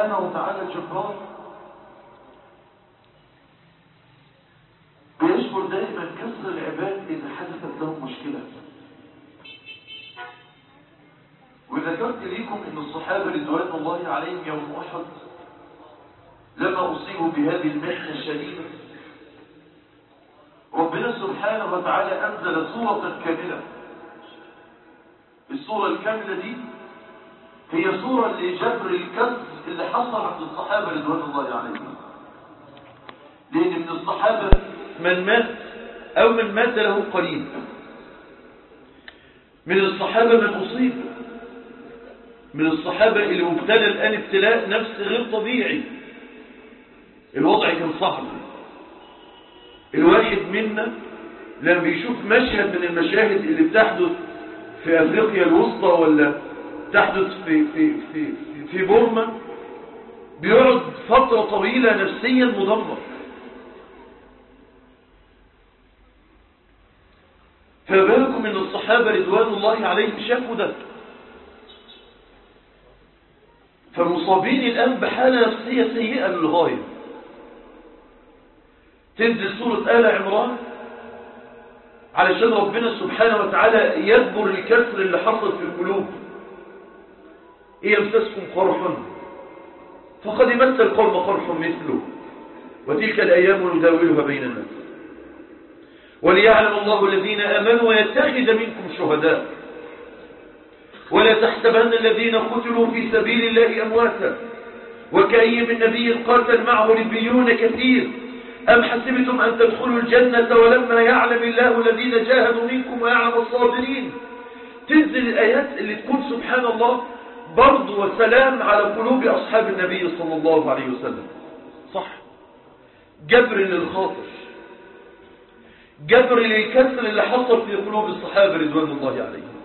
سبحانه وتعالى الجبار بيجبر دائما كسر العباد إذا حدثت لهم مشكلة وذكرت لكم أن الصحابة رضوان الله عليهم يوم أحد لما أصيبوا بهذه المحنة الشديدة ربنا سبحانه وتعالى أنزل سورة كاملة السورة الكاملة دي هي سورة لجبر الكسر اللي حصل عند الصحابة رضوان الله عليهم لأن من الصحابة من مات أو من مات له قريب من الصحابة من أصيب من الصحابة اللي مبتلى الآن ابتلاء نفس غير طبيعي الوضع كان صعب الواحد منا لما بيشوف مشهد من المشاهد اللي بتحدث في أفريقيا الوسطى ولا تحدث في, في, في, في بورما بيقعد فترة طويلة نفسيا مدمر فبالكم ان الصحابة رضوان الله عليهم شافوا ده فالمصابين الآن بحالة نفسية سيئة للغاية تنزل سورة آل عمران علشان ربنا سبحانه وتعالى يجبر الكسر اللي حصل في القلوب إيه يمسسكم قرح فقد مس القوم قرح مثله وتلك الأيام نداولها بين الناس وليعلم الله الذين آمنوا ويتخذ منكم شهداء ولا تحسبن الذين قتلوا في سبيل الله أمواتا وكأي من نبي قاتل معه ربيون كثير أم حسبتم أن تدخلوا الجنة ولما يعلم الله الذين جاهدوا منكم ويعلم الصابرين تنزل الآيات اللي تكون سبحان الله برض وسلام على قلوب أصحاب النبي صلى الله عليه وسلم صح جبر للخاطر جبر للكسر اللي حصل في قلوب الصحابة رضوان الله عليهم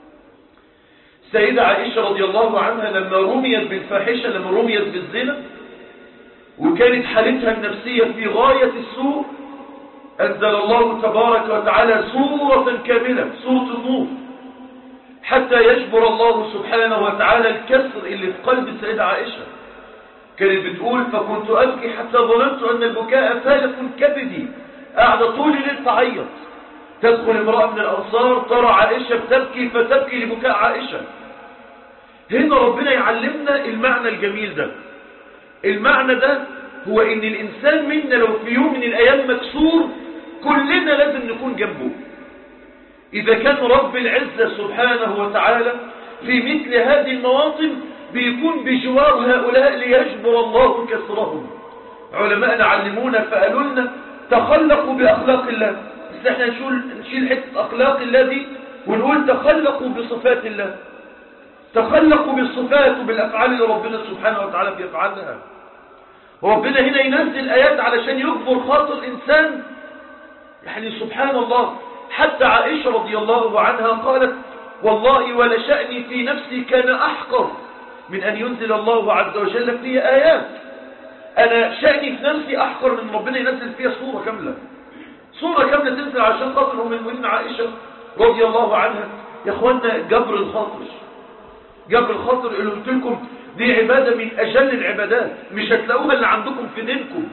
سيدة عائشة رضي الله عنها لما رميت بالفاحشة لما رميت بالزنا وكانت حالتها النفسية في غاية السوء أنزل الله تبارك وتعالى سورة كاملة سورة النور حتى يجبر الله سبحانه وتعالى الكسر اللي في قلب السيدة عائشة كانت بتقول فكنت أبكي حتى ظننت أن البكاء فالق كبدي قاعدة طول الليل تعيط تدخل امرأة من الأنصار ترى عائشة بتبكي فتبكي لبكاء عائشة هنا ربنا يعلمنا المعنى الجميل ده المعنى ده هو ان الانسان منا لو في يوم من الايام مكسور كلنا لازم نكون جنبه اذا كان رب العزة سبحانه وتعالى في مثل هذه المواطن بيكون بجوار هؤلاء ليجبر الله كسرهم علماءنا علمونا فقالوا لنا تخلقوا بأخلاق الله بس احنا نشيل, نشيل حتة أخلاق الله دي ونقول تخلقوا بصفات الله تخلقوا بالصفات وبالأفعال اللي ربنا سبحانه وتعالى بيفعلها وربنا هنا ينزل آيات علشان يكبر خاطر الإنسان يعني سبحان الله حتى عائشة رضي الله عنها قالت والله ولشأني في نفسي كان أحقر من أن ينزل الله عز وجل في آيات أنا شأني في نفسي أحقر من ربنا ينزل فيها صورة كاملة صورة كاملة تنزل عشان خاطر من المؤمنين عائشة رضي الله عنها يا أخوانا جبر الخاطر جبر الخاطر اللي قلت لكم دي عبادة من أجل العبادات مش هتلاقوها اللي عندكم في دينكم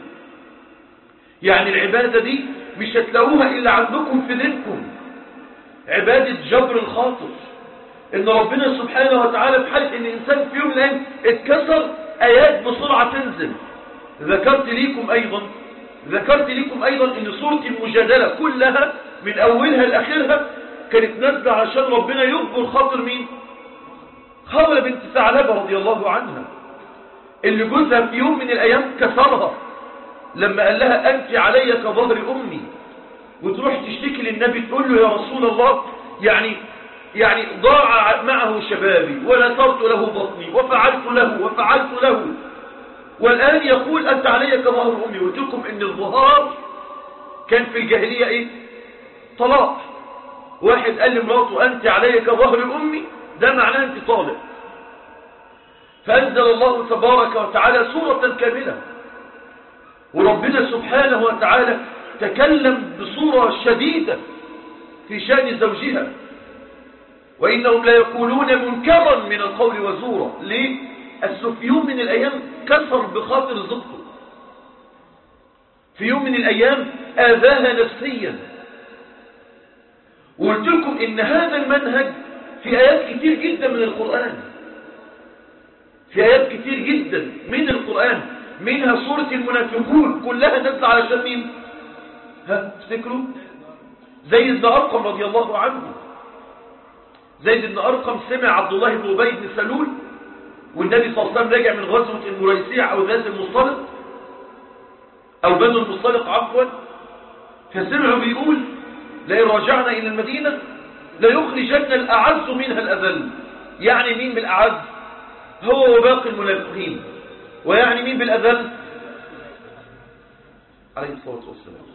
يعني العبادة دي مش هتلاقوها إلا عندكم في دينكم عبادة جبر الخاطر إن ربنا سبحانه وتعالى في حالة إن إنسان في يوم من الأيام اتكسر آيات بسرعة تنزل ذكرت ليكم أيضا ذكرت لكم أيضا أن سورة المجادلة كلها من أولها لآخرها كانت نازلة عشان ربنا يجبر خاطر مين خولة بنت ثعلبة رضي الله عنها اللي جوزها في يوم من الأيام كسرها لما قال لها أنت علي كظهر أمي وتروح تشتكي للنبي تقول له يا رسول الله يعني يعني ضاع معه شبابي ونثرت له بطني وفعلت له وفعلت له والآن يقول أنت علي كظهر أمي قلت لكم إن الظهار كان في الجاهلية إيه طلاق واحد قال لمراته أنت علي كظهر أمي ده معناه أنت طالق فأنزل الله تبارك وتعالى سورة كاملة وربنا سبحانه وتعالى تكلم بصورة شديدة في شأن زوجها وإنهم لا يقولون منكرا من القول وزورا ليه؟ أسه في يوم من الأيام كسر بخاطر زوجته في يوم من الأيام آذاها نفسيا وقلت لكم إن هذا المنهج في آيات كتير جدا من القرآن في آيات كتير جدا من القرآن منها سورة المنافقون كلها نزل على مين ها تفتكروا زيد بن أرقم رضي الله عنه زيد بن أرقم سمع عبد الله بن أبي بن سلول والنبي صلى الله عليه وسلم راجع من غزوة المريسيع أو ذات المصطلق أو بنو المصطلق عفوا فسمعوا بيقول لئن رجعنا إلى المدينة ليخرجن الأعز منها الأذل يعني مين بالأعز هو وباقي المنافقين ويعني مين بالأذل عليه الصلاة والسلام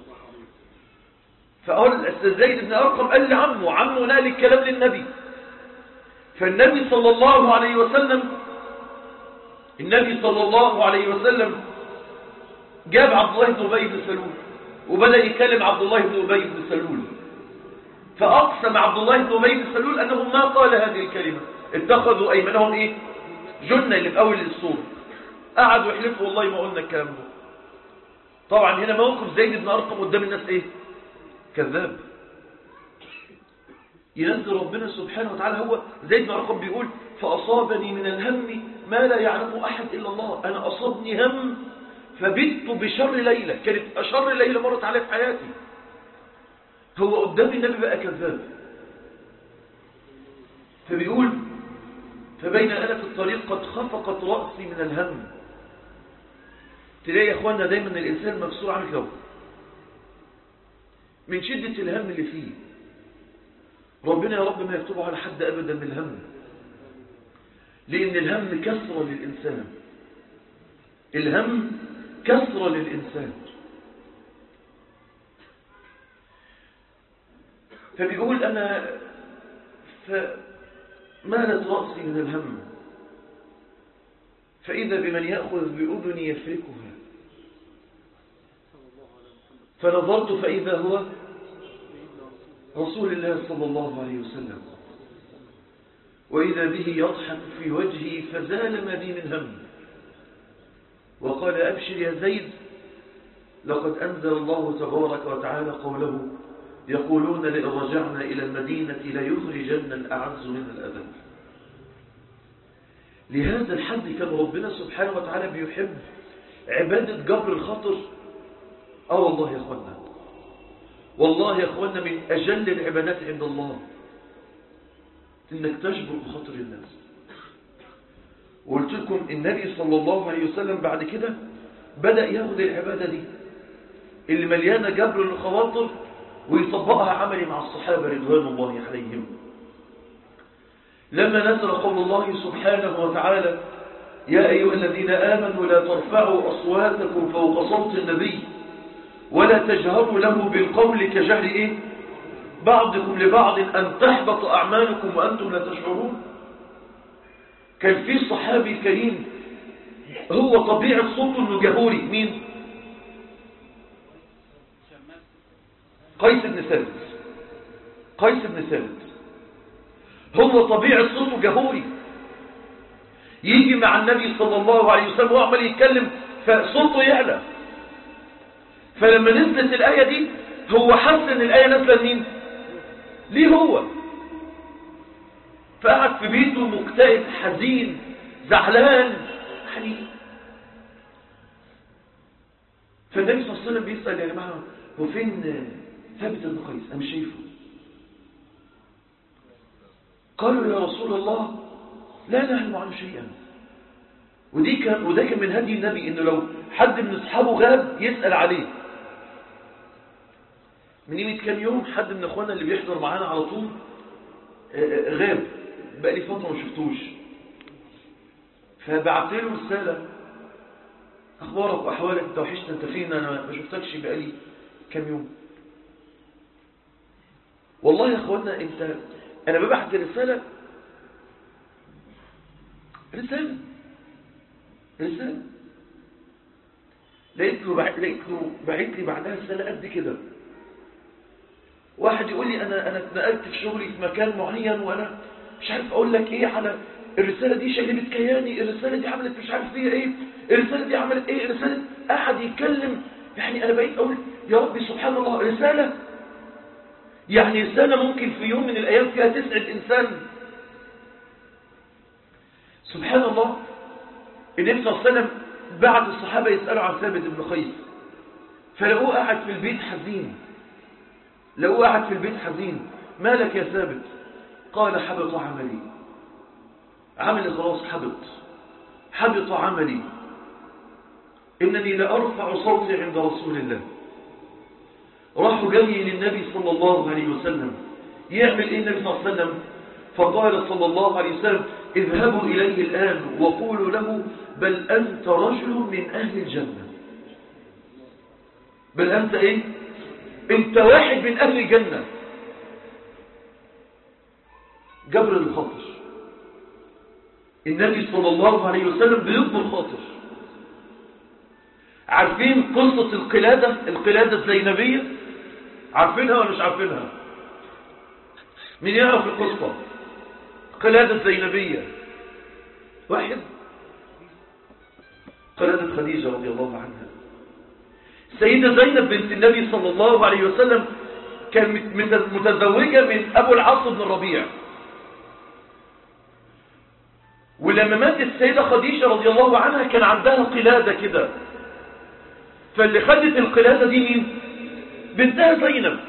فقال زيد بن أرقم قال لعمه عمه نقل الكلام للنبي فالنبي صلى الله عليه وسلم النبي صلى الله عليه وسلم جاب عبد الله بن أبي بن سلول وبدأ يكلم عبد الله بن أبي بن سلول فأقسم عبد الله بن أبي بن سلول أنه ما قال هذه الكلمة اتخذوا أيمنهم إيه جنة اللي في أول السورة قعدوا يحلفوا والله ما قلنا الكلام ده طبعا هنا موقف زيد بن أرقم قدام الناس إيه كذاب ينزل ربنا سبحانه وتعالى هو زيد بن أرقم بيقول فأصابني من الهم ما لا يعلمه أحد إلا الله أنا أصابني هم فبت بشر ليلة كانت أشر ليلة مرت علي في حياتي هو قدام النبي بقى كذاب فبيقول فبين أنا في الطريق قد خفقت رأسي من الهم تلاقي يا إخواننا دايما الإنسان مكسور عامل كده من شدة الهم اللي فيه ربنا يا رب ما يكتبه على حد أبدا من الهم لأن الهم كسرة للإنسان الهم كسرة للإنسان فبيقول أنا فمالت رأسي من الهم فإذا بمن يأخذ بأذني يفركها فنظرت فإذا هو رسول الله صلى الله عليه وسلم وإذا به يضحك في وجهي فزال ما بي من هم وقال أبشر يا زيد لقد أنزل الله تبارك وتعالى قوله يقولون لئن رجعنا إلى المدينة ليخرجن الأعز من الأذل لهذا الحد كان ربنا سبحانه وتعالى بيحب عبادة جبر الخطر اه والله يا اخوانا والله يا اخوانا من اجل العبادات عند الله انك تجبر بخاطر الناس وقلت لكم النبي صلى الله عليه وسلم بعد كده بدأ ياخد العبادة دي اللي مليانة جبر للخواطر ويطبقها عملي مع الصحابة رضوان الله عليهم لما نزل قول الله سبحانه وتعالى يا أيها الذين آمنوا لا ترفعوا أصواتكم فوق صوت النبي ولا تجهروا له بالقول كجهر إيه؟ بعضكم لبعض أن تحبط أعمالكم وأنتم لا تشعرون كان في صحابي كريم هو طبيعة صوته انه جهوري مين قيس بن ثابت قيس بن ثابت هو طبيعة صوته جهوري يجي مع النبي صلى الله عليه وسلم وهو عمال يتكلم فصوته يعلى فلما نزلت الآية دي هو حس ان الآية نازله لمين ليه هو فقعد في بيته مكتئب حزين زعلان يعني فالنبي صلى الله عليه وسلم بيسأل يا جماعة هو فين ثابت بن قيس أنا مش شايفه قالوا يا رسول الله لا نعلم عنه شيئا ودي كان وده كان من هدي النبي انه لو حد من اصحابه غاب يسأل عليه من قيمة كام يوم حد من اخواننا اللي بيحضر معانا على طول غاب بقى لي فترة ما شفتوش فبعت له رسالة اخبارك واحوالك انت وحشت انت فين انا ما شفتكش بقى لي كام يوم والله يا اخوانا انت انا ببعت رسالة رسالة رسالة لقيت له بعت لقيت له بعت لي بعدها رسالة قد كده واحد يقول لي انا انا اتنقلت في شغلي في مكان معين وانا مش عارف اقول لك ايه على الرسالة دي شقلبت كياني الرسالة دي عملت مش عارف فيها ايه الرسالة دي عملت ايه الرسالة قاعد يتكلم يعني انا بقيت اقول يا ربي سبحان الله رسالة يعني رسالة ممكن في يوم من الايام فيها تسعد انسان سبحان الله النبي صلى الله عليه وسلم بعد الصحابة يسألوا عن ثابت بن قيس فلقوه قاعد في البيت حزين لقوه قاعد في البيت حزين مالك يا ثابت قال حبط عملي عملي خلاص حبط حبط عملي إنني لأرفع صوتي عند رسول الله راحوا جاي للنبي صلى الله عليه وسلم يعمل إيه النبي صلى الله عليه وسلم فقال صلى الله عليه وسلم اذهبوا إليه الآن وقولوا له بل أنت رجل من أهل الجنة بل أنت إيه أنت واحد من أهل الجنة جبر الخاطر النبي صلى الله عليه وسلم بيجبر خاطر عارفين قصة القلادة القلادة الزينبية عارفينها ولا مش عارفينها من يعرف القصة قلادة الزينبية واحد قلادة خديجة رضي الله عنها السيدة زينب بنت النبي صلى الله عليه وسلم كانت متزوجة من أبو العاص بن الربيع ولما ماتت السيدة خديجة رضي الله عنها كان عندها قلادة كده فاللي خدت القلادة دي مين بنتها زينب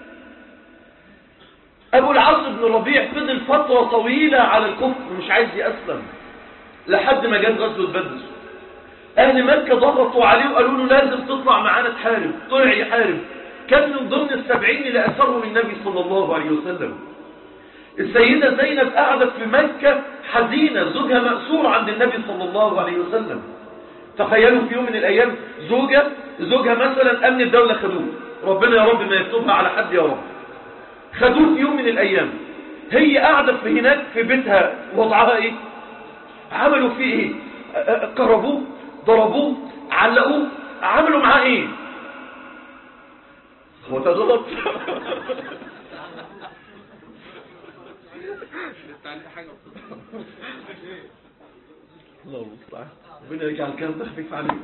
أبو العاص بن الربيع فضل فترة طويلة على الكفر مش عايز يأسلم لحد ما جت غزوة بدر أهل مكة ضغطوا عليه وقالوا له لازم تطلع معانا تحارب طلع يحارب كان من ضمن السبعين اللي أسرهم النبي صلى الله عليه وسلم السيدة زينب قعدت في مكة حزينة زوجها مأسور عند النبي صلى الله عليه وسلم تخيلوا في يوم من الأيام زوجة زوجها مثلا أمن الدولة خدوه ربنا يا رب ما يكتبها على حد يا رب خدوه في يوم من الأيام هي قاعدة في هناك في بيتها وضعها ايه عملوا فيه ايه قربوه ضربوه علقوه عملوا معاه ايه هو ده غلط الله المستعان ربنا يجعل كلام تخفيف عليكم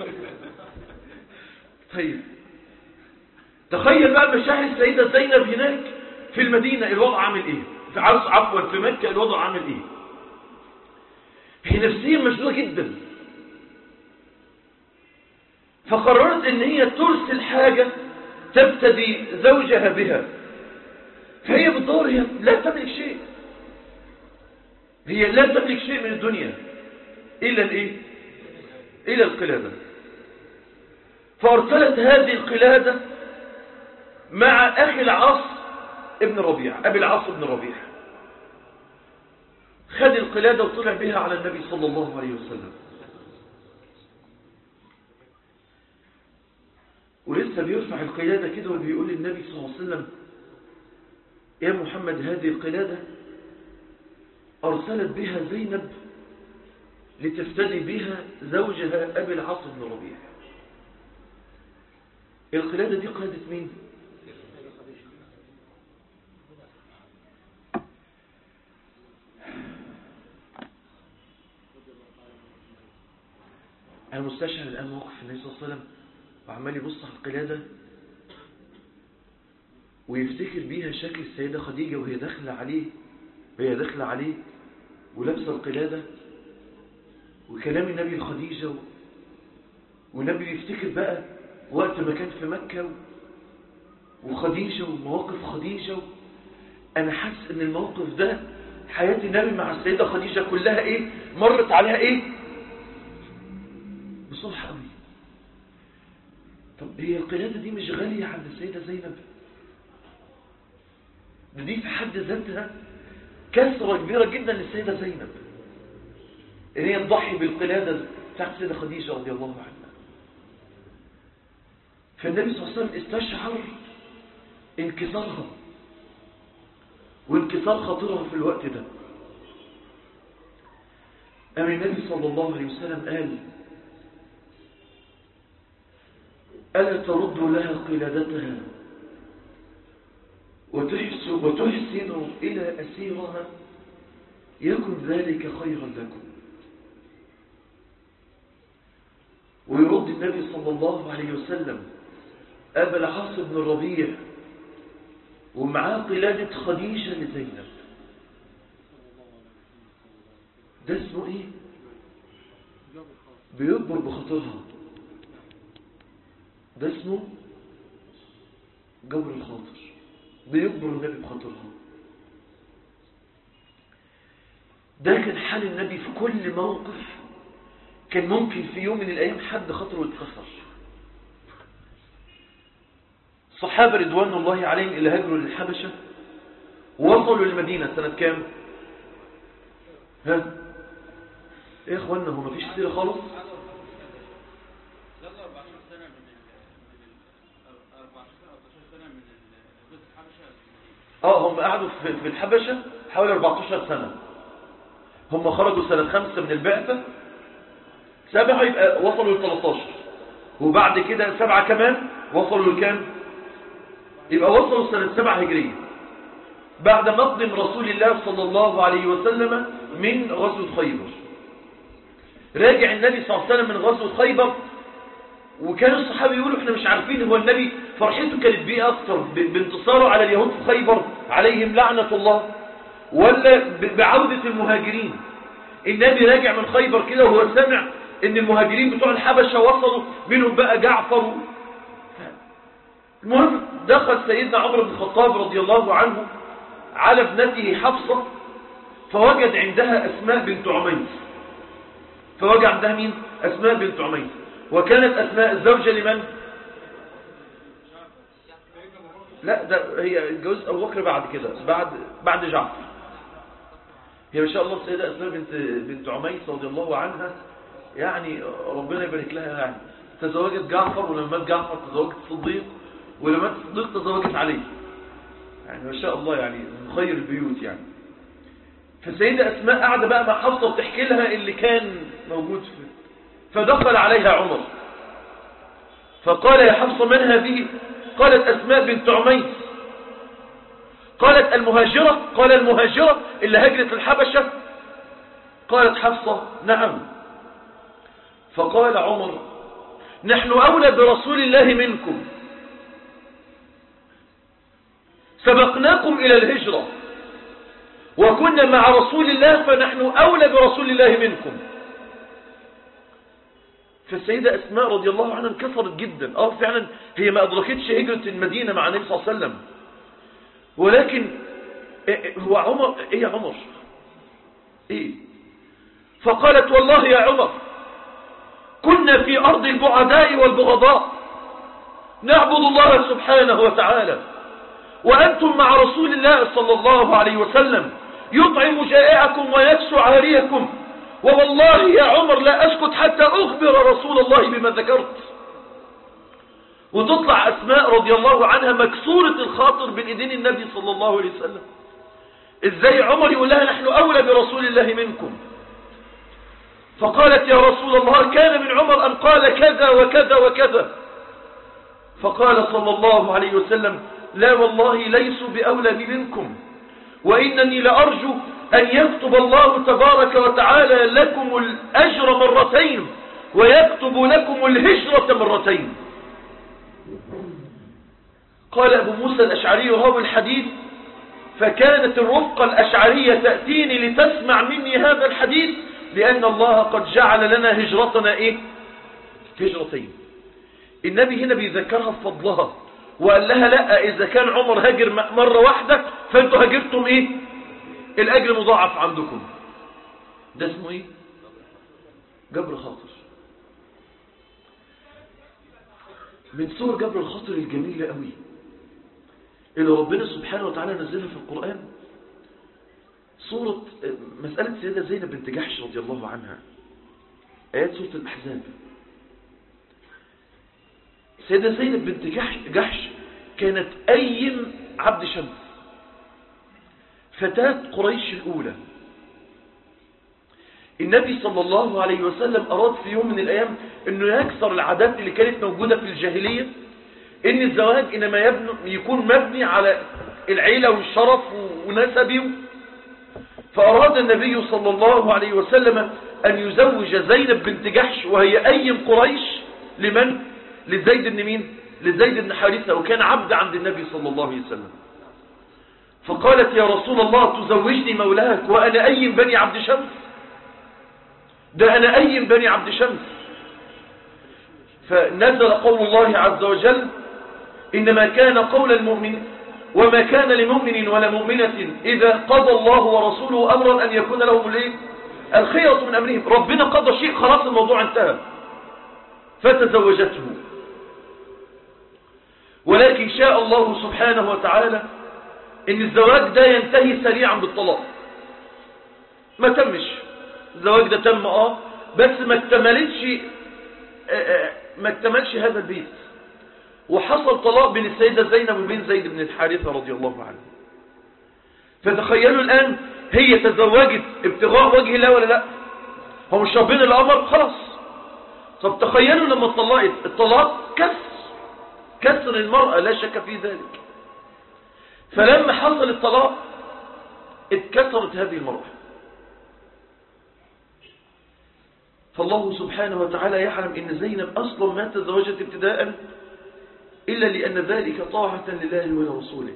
طيب تخيل بقى مشاهد السيدة زينب هناك في المدينة الوضع عامل ايه في عرس عفوا في مكة الوضع عامل ايه هي نفسيا مشدودة جدا فقررت ان هي ترسل حاجة تبتدي زوجها بها فهي بتدور هي لا تملك شيء هي لا تملك شيء من الدنيا إلا الإيه؟ إلى القلادة فأرسلت هذه القلادة مع أخي العاص ابن ربيع أبي العاص ابن ربيع خد القلادة وطلع بها على النبي صلى الله عليه وسلم ولسه بيرفع القلادة كده وبيقول للنبي صلى الله عليه وسلم يا محمد هذه القلادة أرسلت بها زينب لتفتدي بها زوجها أبي العاص بن ربيع القلادة دي قلادة مين؟ أنا مستشعر الآن موقف النبي صلى الله عليه وسلم وعمال يبص على القلادة ويفتكر بيها شكل السيدة خديجة وهي داخلة عليه وهي داخلة عليه ولابسة القلادة وكلام النبي لخديجة و... والنبي يفتكر بقى وقت ما كان في مكة و... وخديجة ومواقف خديجة و... أنا حاسس إن الموقف ده حياة النبي مع السيدة خديجة كلها إيه مرت عليها إيه بصلح قوي طب هي القلادة دي مش غالية عند السيدة زينب ده دي في حد ذاتها كسرة كبيرة جدا للسيدة زينب ان هي تضحي بالقلادة بتاعت السيدة خديجة رضي الله عنها فالنبي صلى الله عليه وسلم استشعر انكسارها وانكسار خاطرها في الوقت ده أم النبي صلى الله عليه وسلم قال ألا ترد لها قلادتها وتحسن, وتحسن إلى أسيرها يكن ذلك خيرا لكم ويرد النبي صلى الله عليه وسلم أبا العاص بن الربيع ومعاه قلادة خديجة لزينب ده اسمه ايه بيكبر بخاطرها ده اسمه جبر الخاطر بيكبر النبي بخاطرها ده كان حال النبي في كل موقف كان ممكن في يوم من الأيام حد خاطره يتكسر الصحابة رضوان الله عليهم اللي هاجروا للحبشة وصلوا للمدينة سنة كام ها ايه يا اخوانا هو مفيش سيرة خالص اه هم قعدوا في في الحبشة حوالي 14 سنة هم خرجوا سنة خمسة من البعثة سبعة يبقى وصلوا ل 13 وبعد كده سبعة كمان وصلوا لكام يبقى وصلوا سنة سبعة هجرية بعد مقدم رسول الله صلى الله عليه وسلم من غزوة خيبر راجع النبي صلى الله عليه وسلم من غزوة خيبر وكانوا الصحابة يقولوا احنا مش عارفين هو النبي فرحته كانت بيه اكتر ب- بانتصاره على اليهود في خيبر عليهم لعنة الله ولا ب- بعودة المهاجرين النبي راجع من خيبر كده وهو سمع ان المهاجرين بتوع الحبشة وصلوا منهم بقى جعفر المهم دخل سيدنا عمر بن الخطاب رضي الله عنه على ابنته حفصة فوجد عندها أسماء بنت عميس فوجد عندها مين؟ أسماء بنت عميس وكانت أسماء الزوجة لمن؟ لا ده هي الجوز أبو بكر بعد كده بعد بعد جعفر هي ما شاء الله السيدة أسماء بنت بنت عميس رضي الله عنها يعني ربنا يبارك لها يعني تزوجت جعفر ولما مات جعفر تزوجت الصديق ولما مات الصديق تزوجت علي يعني ما شاء الله يعني من خير البيوت يعني فالسيدة أسماء قاعدة بقى مع حفصة وتحكي لها اللي كان موجود في فدخل عليها عمر فقال يا حفصة من هذه قالت أسماء بنت عميس قالت المهاجرة قال المهاجرة اللي هجرت الحبشة قالت حفصة نعم فقال عمر نحن أولى برسول الله منكم سبقناكم إلى الهجرة وكنا مع رسول الله فنحن أولى برسول الله منكم فالسيدة أسماء رضي الله عنها انكسرت جدا اه فعلا هي ما أدركتش هجرة المدينة مع النبي صلى الله عليه وسلم ولكن إيه- هو عمر ايه يا عمر ايه فقالت والله يا عمر كنا في أرض البعداء والبغضاء نعبد الله سبحانه وتعالى وأنتم مع رسول الله صلى الله عليه وسلم يطعم جائعكم ويكسو عاريكم ووالله يا عمر لا أسكت حتى أخبر رسول الله بما ذكرت وتطلع أسماء رضي الله عنها مكسورة الخاطر بين ايدين النبي صلى الله عليه وسلم ازاي عمر يقول لها نحن أولى برسول الله منكم فقالت يا رسول الله كان من عمر أن قال كذا وكذا وكذا فقال صلى الله عليه وسلم لا والله ليسوا بأولى منكم وإنني لأرجو أن يكتب الله تبارك وتعالى لكم الأجر مرتين ويكتب لكم الهجرة مرتين قال أبو موسى الأشعري راوي الحديث فكانت الرفقة الأشعرية تأتيني لتسمع مني هذا الحديث لأن الله قد جعل لنا هجرتنا إيه هجرتين النبي هنا بيذكرها بفضلها وقال لها لا إذا كان عمر هاجر مرة واحدة فأنتوا هاجرتم إيه الأجر مضاعف عندكم ده اسمه إيه جبر خاطر من صور جبر الخاطر الجميلة قوي اللي ربنا سبحانه وتعالى نزلها في القرآن صورة مسألة سيدة زينب بنت جحش رضي الله عنها آيات سورة الأحزاب سيدة زينب بنت جحش, جحش كانت أيم عبد شمس فتاة قريش الأولى النبي صلى الله عليه وسلم أراد في يوم من الأيام أنه يكسر العادات اللي كانت موجودة في الجاهلية ان الزواج انما يبني يكون مبني على العيلة والشرف ونسبه فأراد النبي صلى الله عليه وسلم أن يزوج زينب بنت جحش وهي أيم قريش لمن؟ لزيد بن مين؟ لزيد بن حارثة وكان عبد عند النبي صلى الله عليه وسلم فقالت يا رسول الله تزوجني مولاك وأنا أيم بني عبد شمس ده أنا أيم بني عبد شمس فنزل قول الله عز وجل إنما كان قول المؤمن وما كان لمؤمن ولا مؤمنة إذا قضى الله ورسوله أمرا أن يكون لهم الايه الخيرة من أمرهم ربنا قضى شيء خلاص الموضوع انتهى فتزوجته ولكن شاء الله سبحانه وتعالى ان الزواج ده ينتهي سريعا بالطلاق ما تمش الزواج ده تم اه بس ما اكتملتش ما اكتملش هذا البيت وحصل طلاق بين السيدة زينب وبين زيد بن الحارثة رضي الله عنه فتخيلوا الآن هي تزوجت ابتغاء وجه الله ولا لا هو مش ربنا الأمر خلاص طب تخيلوا لما اتطلقت الطلاق كسر كسر المرأة لا شك في ذلك فلما حصل الطلاق اتكسرت هذه المرأة فالله سبحانه وتعالى يعلم ان زينب اصلا ما تزوجت ابتداء الا لان ذلك طاعة لله ولرسوله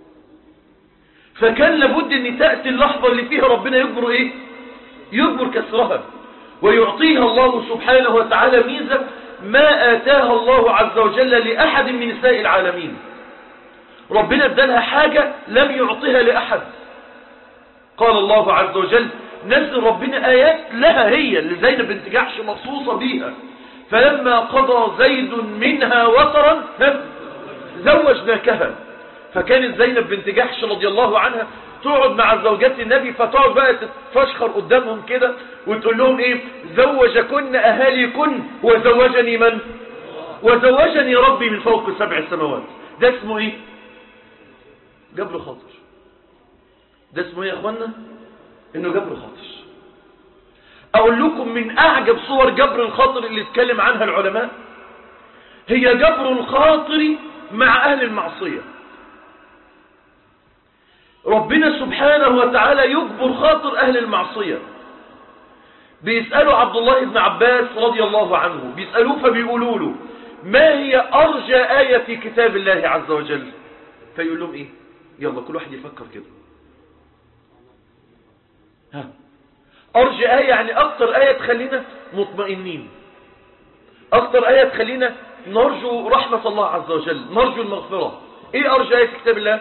فكان لابد ان تأتي اللحظة اللي فيها ربنا يجبر ايه يجبر كسرها ويعطيها الله سبحانه وتعالى ميزة ما آتاها الله عز وجل لأحد من نساء العالمين ربنا ادالها حاجة لم يعطيها لأحد قال الله عز وجل نزل ربنا آيات لها هي اللي زينب بنت جحش مخصوصة بيها فلما قضى زيد منها وطرا زوجناكها فكانت زينب بنت جحش رضي الله عنها تقعد مع زوجات النبي فتقعد بقى تتفشخر قدامهم كده وتقول لهم ايه زوجكن اهاليكن وزوجني من وزوجني ربي من فوق سبع سماوات ده اسمه ايه جبر خاطر ده اسمه ايه يا اخوانا انه جبر خاطر اقول لكم من اعجب صور جبر الخاطر اللي اتكلم عنها العلماء هي جبر الخاطر مع اهل المعصيه ربنا سبحانه وتعالى يجبر خاطر أهل المعصية بيسألوا عبد الله بن عباس رضي الله عنه بيسألوه فبيقولوا له ما هي أرجى آية في كتاب الله عز وجل فيقول لهم إيه يلا كل واحد يفكر كده ها أرجى آية يعني أكتر آية تخلينا مطمئنين أكتر آية تخلينا نرجو رحمة الله عز وجل نرجو المغفرة إيه أرجى آية في كتاب الله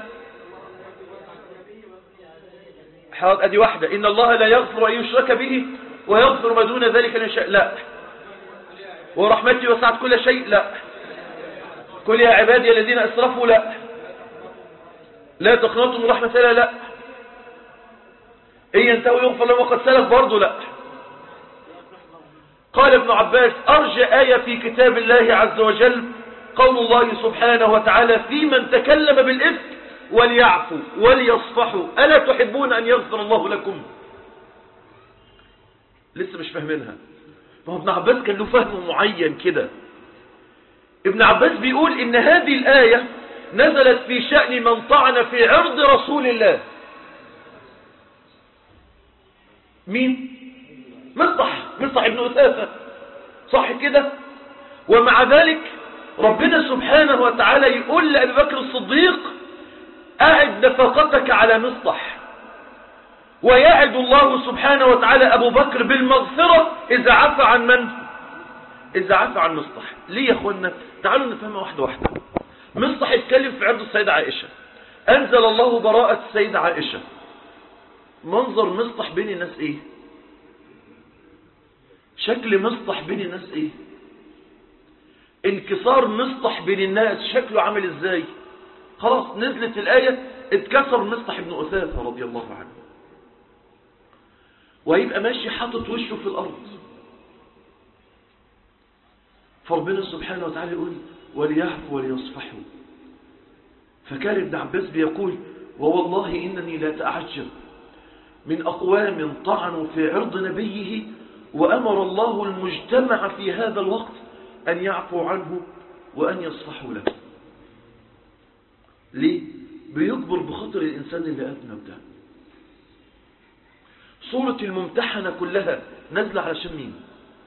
حاضر ادي واحدة ان الله لا يغفر ان يشرك به ويغفر ما دون ذلك لمن شاء لا ورحمتي وسعت كل شيء لا كل يا عبادي الذين اسرفوا لا لا تقنطوا من رحمة الله لا ان ينتهوا يغفر لهم وقد سلف برضه لا قال ابن عباس ارجى آية في كتاب الله عز وجل قول الله سبحانه وتعالى في من تكلم بالإفك وليعفوا وليصفحوا ألا تحبون أن يغفر الله لكم لسه مش فاهمينها ما هو ابن عباس كان له فهم معين كده ابن عباس بيقول إن هذه الآية نزلت في شأن من طعن في عرض رسول الله مين مصطح مصطح ابن أثاثة صح كده ومع ذلك ربنا سبحانه وتعالى يقول لأبي بكر الصديق أعد نفقتك على مصطح ويعد الله سبحانه وتعالى أبو بكر بالمغفرة إذا عفى عن من؟ إذا عفى عن مصطح ليه يا أخوانا؟ تعالوا نفهمها واحدة واحدة مصطح يتكلم في عرض السيدة عائشة أنزل الله براءة السيدة عائشة منظر مصطح بين الناس إيه؟ شكل مصطح بين الناس إيه؟ انكسار مصطح بين الناس شكله عامل إزاي؟ خلاص نزلت الآية اتكسر مصطح بن أثاثة رضي الله عنه ويبقى ماشي حاطط وشه في الأرض فربنا سبحانه وتعالى يقول وليعفوا وليصفحوا فكان ابن عباس بيقول ووالله إنني لا تأعجب من أقوام طعنوا في عرض نبيه وأمر الله المجتمع في هذا الوقت أن يعفوا عنه وأن يصفحوا له ليه؟ بيكبر بخاطر الإنسان اللي أذنب ده سورة الممتحنة كلها نازلة علشان مين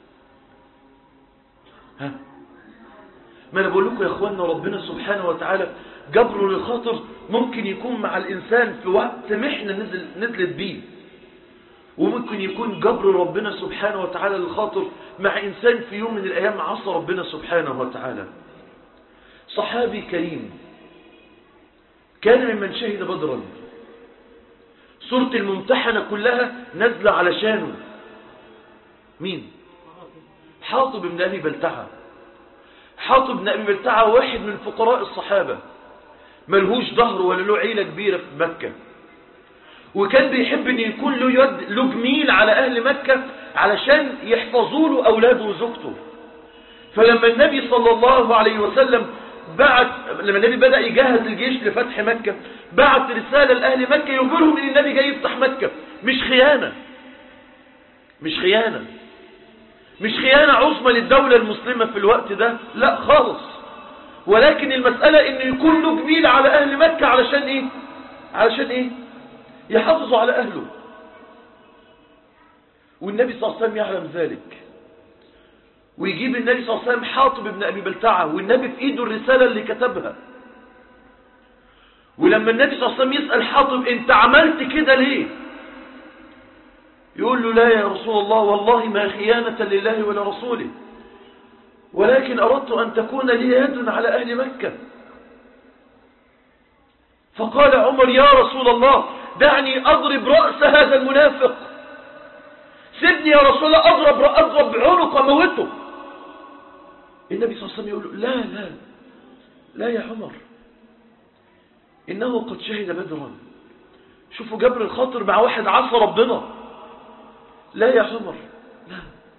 ها ما انا بقول لكم يا اخواننا ربنا سبحانه وتعالى جبره للخاطر ممكن يكون مع الانسان في وقت محنة نزل نزلت بيه وممكن يكون جبر ربنا سبحانه وتعالى للخاطر مع انسان في يوم من الايام عصى ربنا سبحانه وتعالى صحابي كريم كان ممن شهد بدرا سورة الممتحنة كلها نازلة علشانه مين حاطب بن أبي بلتعة حاطب بن أبي بلتعة واحد من فقراء الصحابة ملهوش ظهر ولا له عيلة كبيرة في مكة وكان بيحب ان يكون له يد له جميل على اهل مكة علشان يحفظوا له اولاده وزوجته فلما النبي صلى الله عليه وسلم بعت لما النبي بدأ يجهز الجيش لفتح مكة بعت رسالة لأهل مكة يقولهم ان النبي جاي يفتح مكة مش خيانة مش خيانة مش خيانة عظمى للدولة المسلمة في الوقت ده لا خالص ولكن المسألة ان يكون له جميل على اهل مكة علشان ايه علشان ايه يحافظوا على اهله والنبي صلى الله عليه وسلم يعلم ذلك ويجيب النبي صلى الله عليه وسلم حاطب ابن أبي بلتعة والنبي في إيده الرسالة اللي كتبها ولما النبي صلى الله عليه وسلم يسأل حاطب انت عملت كده ليه يقول له لا يا رسول الله والله ما خيانة لله ولا رسوله ولكن أردت أن تكون لي يد على أهل مكة فقال عمر يا رسول الله دعني أضرب رأس هذا المنافق سيبني يا رسول الله أضرب أضرب عنق موته النبي صلى الله عليه وسلم يقول له لا لا لا يا عمر إنه قد شهد بدرا شوفوا جبر الخاطر مع واحد عصى ربنا لا يا عمر لا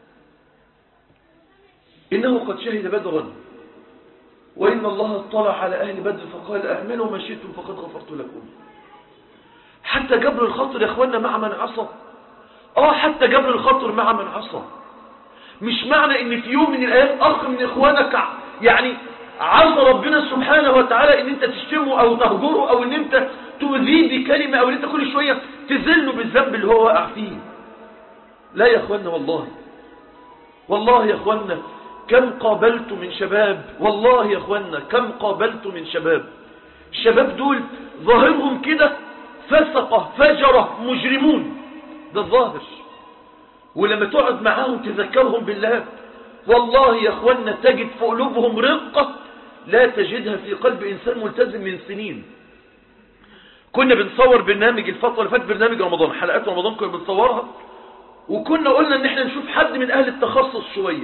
إنه قد شهد بدرا وإن الله اطلع على أهل بدر فقال أعملوا ما شئتم فقد غفرت لكم حتى جبر الخاطر يا أخوانا مع من عصى آه حتى جبر الخاطر مع من عصى مش معنى ان في يوم من الايام اخ من اخوانك يعني عصى ربنا سبحانه وتعالى ان انت تشتمه او تهجره او ان انت تؤذيه بكلمة او ان انت كل شوية تذله بالذنب اللي هو واقع فيه لا يا اخوانا والله والله يا اخوانا كم قابلت من شباب والله يا اخوانا كم قابلت من شباب الشباب دول ظاهرهم كده فسقة فجرة مجرمون ده الظاهر ولما تقعد معاهم تذكرهم بالله والله يا اخوانا تجد في قلوبهم رقة لا تجدها في قلب انسان ملتزم من سنين كنا بنصور برنامج الفترة اللي فاتت برنامج رمضان حلقات رمضان كنا بنصورها وكنا قلنا ان احنا نشوف حد من اهل التخصص شوية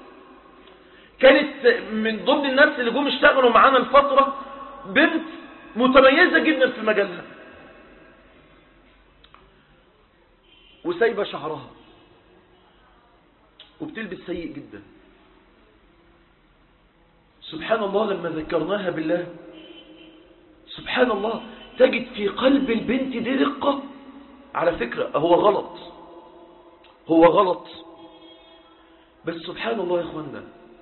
كانت من ضمن الناس اللي جم اشتغلوا معانا الفترة بنت متميزة جدا في مجالها وسايبة شعرها وبتلبس سيء جدا سبحان الله لما ذكرناها بالله سبحان الله تجد في قلب البنت دي رقة على فكرة هو غلط هو غلط بس سبحان الله يا اخوانا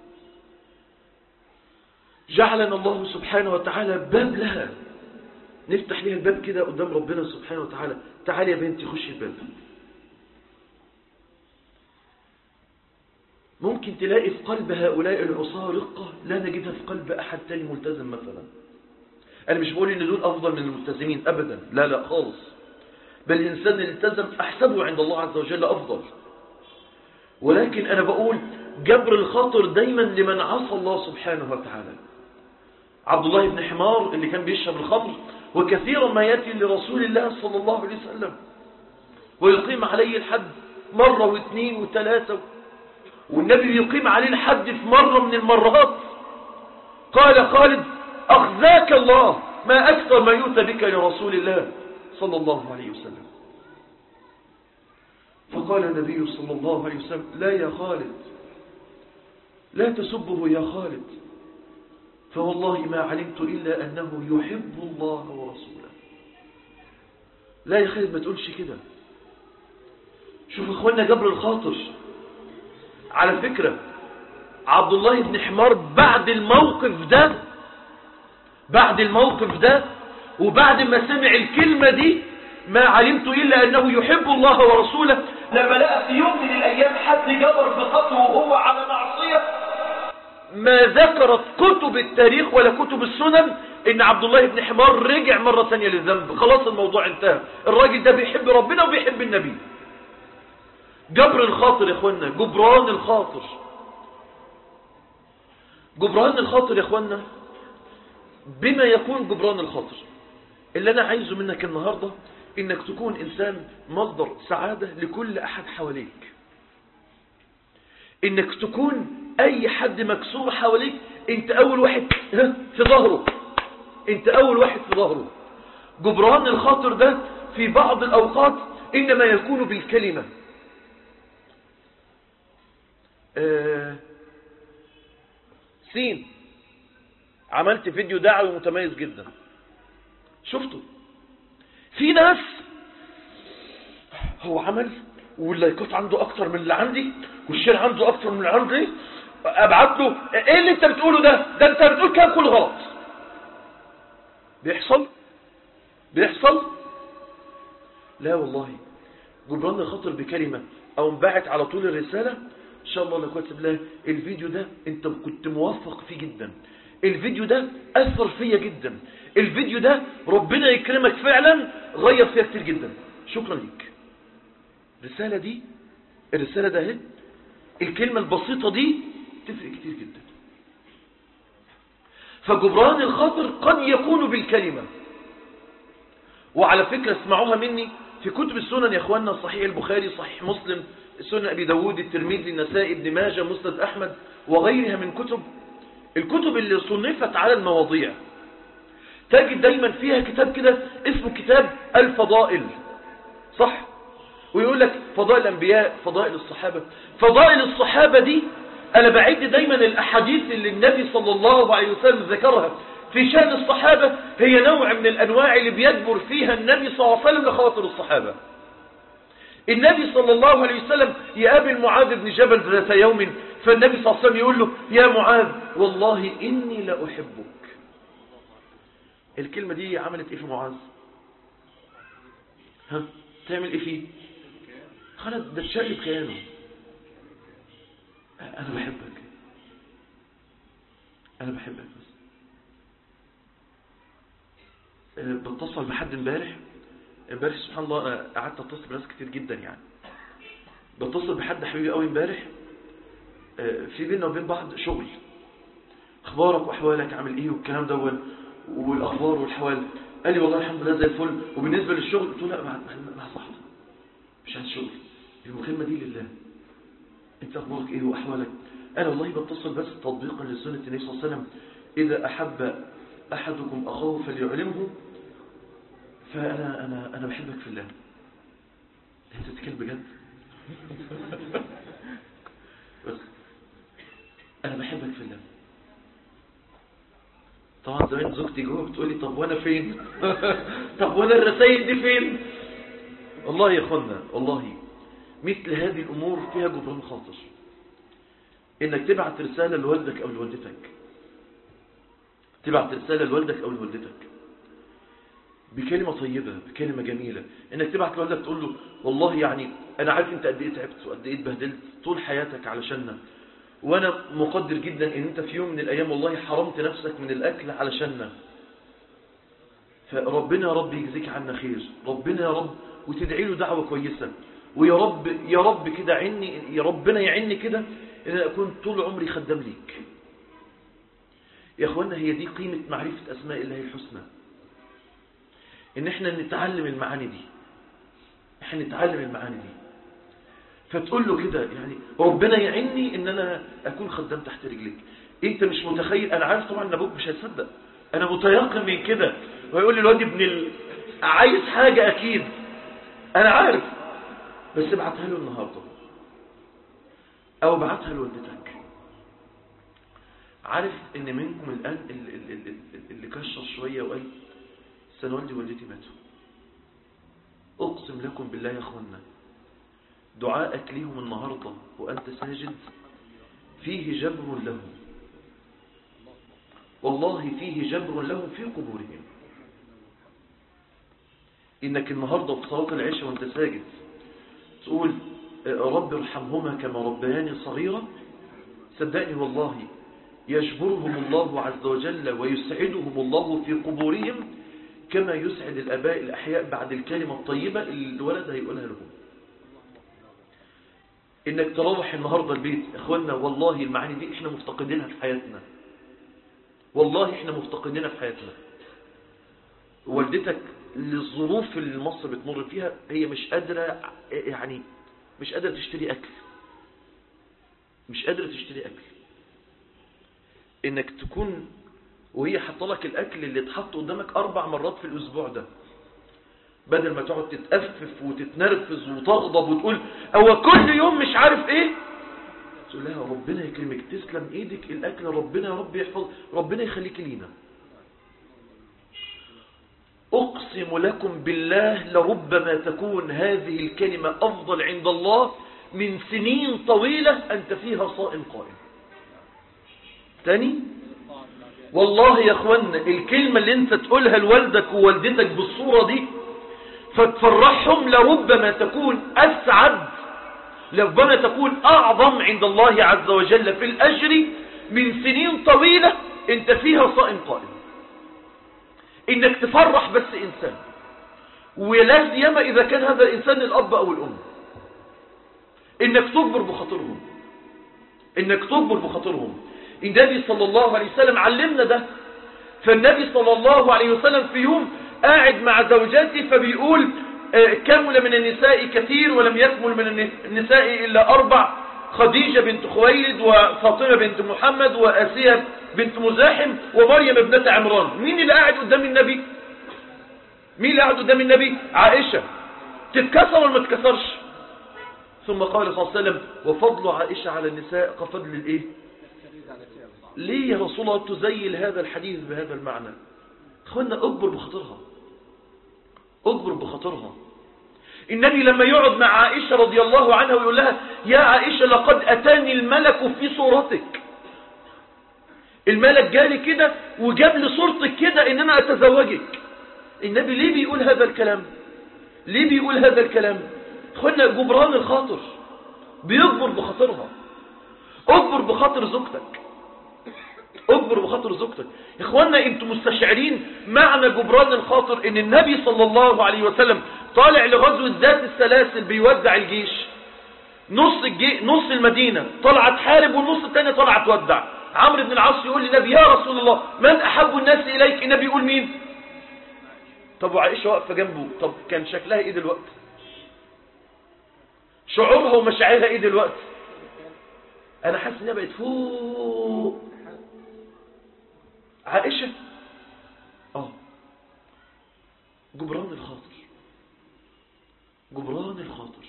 جعلنا الله سبحانه وتعالى باب لها نفتح لها الباب كده قدام ربنا سبحانه وتعالى تعالي يا بنتي خشي الباب ممكن تلاقي في قلب هؤلاء العصاة رقة لا نجدها في قلب أحد تاني ملتزم مثلا أنا مش بقول إن دول أفضل من الملتزمين أبدا لا لا خالص بل الإنسان اللي التزم أحسبه عند الله عز وجل أفضل ولكن أنا بقول جبر الخاطر دايما لمن عصى الله سبحانه وتعالى عبد الله بن حمار اللي كان بيشرب الخمر وكثيرا ما يأتي لرسول الله صلى الله عليه وسلم ويقيم عليه الحد مرة واثنين وثلاثة والنبي يقيم عليه الحد في مرة من المرات قال خالد أخذاك الله ما أكثر ما يؤتى بك لرسول الله صلى الله عليه وسلم فقال النبي صلى الله عليه وسلم لا يا خالد لا تسبه يا خالد فوالله ما علمت إلا أنه يحب الله ورسوله لا يا خالد ما تقولش كده شوف اخوانا جبر الخاطر على فكرة عبد الله بن حمار بعد الموقف ده بعد الموقف ده وبعد ما سمع الكلمة دي ما علمت إلا أنه يحب الله ورسوله لما لقى في يوم من الأيام حد جبر بخطوه وهو على معصية ما ذكرت كتب التاريخ ولا كتب السنن ان عبد الله بن حمار رجع مرة ثانية للذنب خلاص الموضوع انتهى الراجل ده بيحب ربنا وبيحب النبي جبر الخاطر يا اخوانا جبران الخاطر جبران الخاطر يا اخوانا بما يكون جبران الخاطر اللي انا عايزه منك النهاردة انك تكون انسان مصدر سعادة لكل احد حواليك انك تكون اي حد مكسور حواليك انت اول واحد في ظهره انت اول واحد في ظهره جبران الخاطر ده في بعض الاوقات انما يكون بالكلمة آه سين عملت فيديو دعوي متميز جدا شفته في ناس هو عمل واللايكات عنده اكتر من اللي عندي والشير عنده اكتر من اللي عندي ابعت له ايه اللي انت بتقوله ده ده انت بتقول كلام كله غلط بيحصل بيحصل لا والله جبران الخاطر بكلمة او انبعت على طول الرسالة ان شاء الله لك بالله الفيديو ده انت كنت موفق فيه جدا الفيديو ده اثر فيا جدا الفيديو ده ربنا يكرمك فعلا غير فيها كتير جدا شكرا ليك الرسالة دي الرسالة ده اهي الكلمة البسيطة دي تفرق كتير جدا فجبران الخاطر قد يكون بالكلمة وعلى فكرة اسمعوها مني في كتب السنن يا اخواننا صحيح البخاري صحيح مسلم سنن ابي داود الترمذي النسائي ابن ماجه مسند احمد وغيرها من كتب الكتب اللي صنفت على المواضيع تجد دايما فيها كتاب كده اسمه كتاب الفضائل صح ويقول لك فضائل الانبياء فضائل الصحابة فضائل الصحابة دي انا بعد دايما الاحاديث اللي النبي صلى الله عليه وسلم ذكرها في شأن الصحابة هي نوع من الانواع اللي بيجبر فيها النبي صلى الله عليه وسلم لخواطر الصحابة النبي صلى الله عليه وسلم يقابل معاذ بن جبل ذات يوم فالنبي صلى الله عليه وسلم يقول له يا معاذ والله إني لأحبك الكلمة دي عملت إيه في معاذ ها تعمل إيه فيه خلاص ده تشقلب كيانه أنا بحبك أنا بحبك بس بتصل بحد امبارح امبارح سبحان الله انا قعدت اتصل بناس كتير جدا يعني بتصل بحد حبيبي قوي امبارح في بيننا وبين بعض شغل اخبارك واحوالك عامل ايه والكلام ده والاخبار والحوال قال لي والله الحمد لله زي الفل وبالنسبه للشغل قلت له لا مع مع صاحبي مش عايز شغل المكالمه دي لله انت اخبارك ايه واحوالك انا والله بتصل بس تطبيقا لسنه النبي صلى الله عليه وسلم اذا احب احدكم اخاه فليعلمه فأنا أنا أنا بحبك في الله أنت بتتكلم بجد بس أنا بحبك في الله طبعا زمان زوجتي جوه بتقول لي طب وأنا فين طب وأنا الرسائل دي فين والله يا اخوانا والله مثل هذه الأمور فيها جبران خاطر إنك تبعت رسالة لوالدك أو لوالدتك تبعت رسالة لوالدك أو لوالدتك بكلمة طيبة بكلمة جميلة انك تبعت لوالدك تقول له والله يعني انا عارف انت قد ايه تعبت وقد ايه اتبهدلت طول حياتك علشاننا وانا مقدر جدا ان انت في يوم من الايام والله حرمت نفسك من الاكل علشاننا فربنا يا رب يجزيك عنا خير ربنا يا رب وتدعي له دعوة كويسة ويا رب يا رب كده عني يا ربنا يعني كده ان انا اكون طول عمري خدام ليك يا اخوانا هي دي قيمة معرفة اسماء الله الحسنى ان احنا نتعلم المعاني دي احنا نتعلم المعاني دي فتقول له كده يعني ربنا يعني ان انا اكون خدام تحت رجليك انت مش متخيل انا عارف طبعا ان ابوك مش هيصدق انا متيقن من كده ويقول لي الواد ابن ال... عايز حاجة اكيد انا عارف بس ابعتها له النهاردة او ابعتها لوالدتك عارف ان منكم الان اللي, اللي, اللي كشر شوية وقال سنة والدي والدتي ماتوا أقسم لكم بالله يا أخوانا دعائك ليهم النهاردة وأنت ساجد فيه جبر لهم والله فيه جبر لهم في قبورهم انك النهاردة في صلاة العشاء وانت ساجد تقول رب ارحمهما كما ربياني صغيرة صدقني والله يجبرهم الله عز وجل ويسعدهم الله في قبورهم كما يسعد الأباء الأحياء بعد الكلمة الطيبة اللي الولد هيقولها لهم إنك تروح النهاردة البيت إخواننا والله المعاني دي إحنا مفتقدينها في حياتنا والله إحنا مفتقدينها في حياتنا والدتك للظروف اللي مصر بتمر فيها هي مش قادرة يعني مش قادرة تشتري أكل مش قادرة تشتري أكل إنك تكون وهي حاطه لك الأكل اللي اتحط قدامك أربع مرات في الأسبوع ده بدل ما تقعد تتأفف وتتنرفز وتغضب وتقول هو كل يوم مش عارف ايه تقول لها ربنا يكرمك تسلم ايدك الاكل ربنا يا رب يحفظ ربنا يخليك لينا اقسم لكم بالله لربما تكون هذه الكلمة افضل عند الله من سنين طويلة انت فيها صائم قائم تاني والله يا اخوانا الكلمة اللي انت تقولها لوالدك ووالدتك بالصورة دي فتفرحهم لربما تكون أسعد لربما تكون أعظم عند الله عز وجل في الأجر من سنين طويلة انت فيها صائم قائم انك تفرح بس انسان ولا سيما اذا كان هذا الانسان الاب او الام انك تجبر بخاطرهم انك تجبر بخاطرهم النبي صلى الله عليه وسلم علمنا ده فالنبي صلى الله عليه وسلم في يوم قاعد مع زوجاته فبيقول كمل من النساء كثير ولم يكمل من النساء إلا أربع خديجة بنت خويلد وفاطمة بنت محمد وآسية بنت مزاحم ومريم ابنة عمران مين اللي قاعد قدام النبي مين اللي قاعد قدام النبي عائشة تتكسر ولا ما تتكسرش ثم قال صلى الله عليه وسلم وفضل عائشة على النساء كفضل الايه ليه يا رسول الله تزيل هذا الحديث بهذا المعنى اخوانا اكبر بخاطرها اكبر بخاطرها النبي لما يقعد مع عائشة رضي الله عنها ويقول لها يا عائشة لقد أتاني الملك في صورتك الملك جالي كده وجاب لي صورتك كده ان انا اتزوجك النبي ليه بيقول هذا الكلام ليه بيقول هذا الكلام اخوانا جبران الخاطر بيكبر بخاطرها اكبر بخاطر زوجتك اكبر بخاطر زوجتك يا اخوانا انتم مستشعرين معنى جبران الخاطر ان النبي صلى الله عليه وسلم طالع لغزوة ذات السلاسل بيودع الجيش نص الجي... نص المدينة طلع تحارب والنص الثاني طلع تودع عمرو بن العاص يقول للنبي يا رسول الله من احب الناس اليك النبي يقول مين طب وعائشة واقفة جنبه طب كان شكلها ايه دلوقتي شعورها ومشاعرها ايه دلوقتي انا حاسس انها بقت فوق عائشة اه جبران الخاطر جبران الخاطر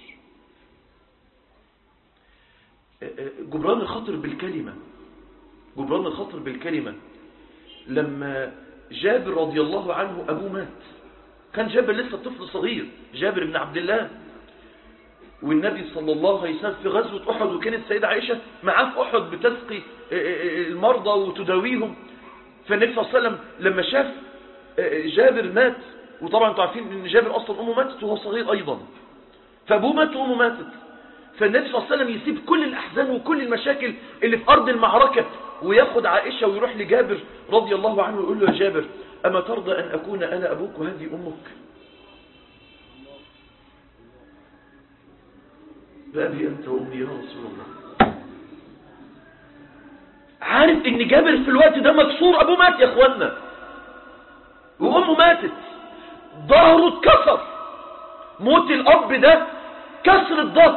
جبران الخاطر بالكلمة جبران الخاطر بالكلمة لما جابر رضي الله عنه أبوه مات كان جابر لسه طفل صغير جابر بن عبد الله والنبي صلى الله عليه وسلم في غزوة أحد وكانت السيدة عائشة معاه في أحد بتسقي المرضى وتداويهم فالنبي صلى الله عليه وسلم لما شاف جابر مات وطبعا انتوا عارفين ان جابر اصلا امه ماتت وهو صغير ايضا فابوه مات وامه ماتت فالنبي صلى الله عليه وسلم يسيب كل الاحزان وكل المشاكل اللي في ارض المعركه وياخد عائشه ويروح لجابر رضي الله عنه ويقول له يا جابر اما ترضى ان اكون انا ابوك وهذه امك بابي انت وامي يا رسول الله عارف ان جابر في الوقت ده مكسور ابوه مات يا اخوانا وامه ماتت ظهره اتكسر موت الاب ده كسر الظهر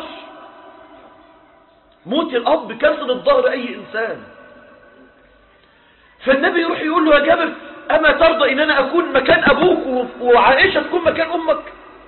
موت الاب كسر الظهر اي انسان فالنبي يروح يقول له يا جابر اما ترضى ان انا اكون مكان ابوك وعائشه تكون مكان امك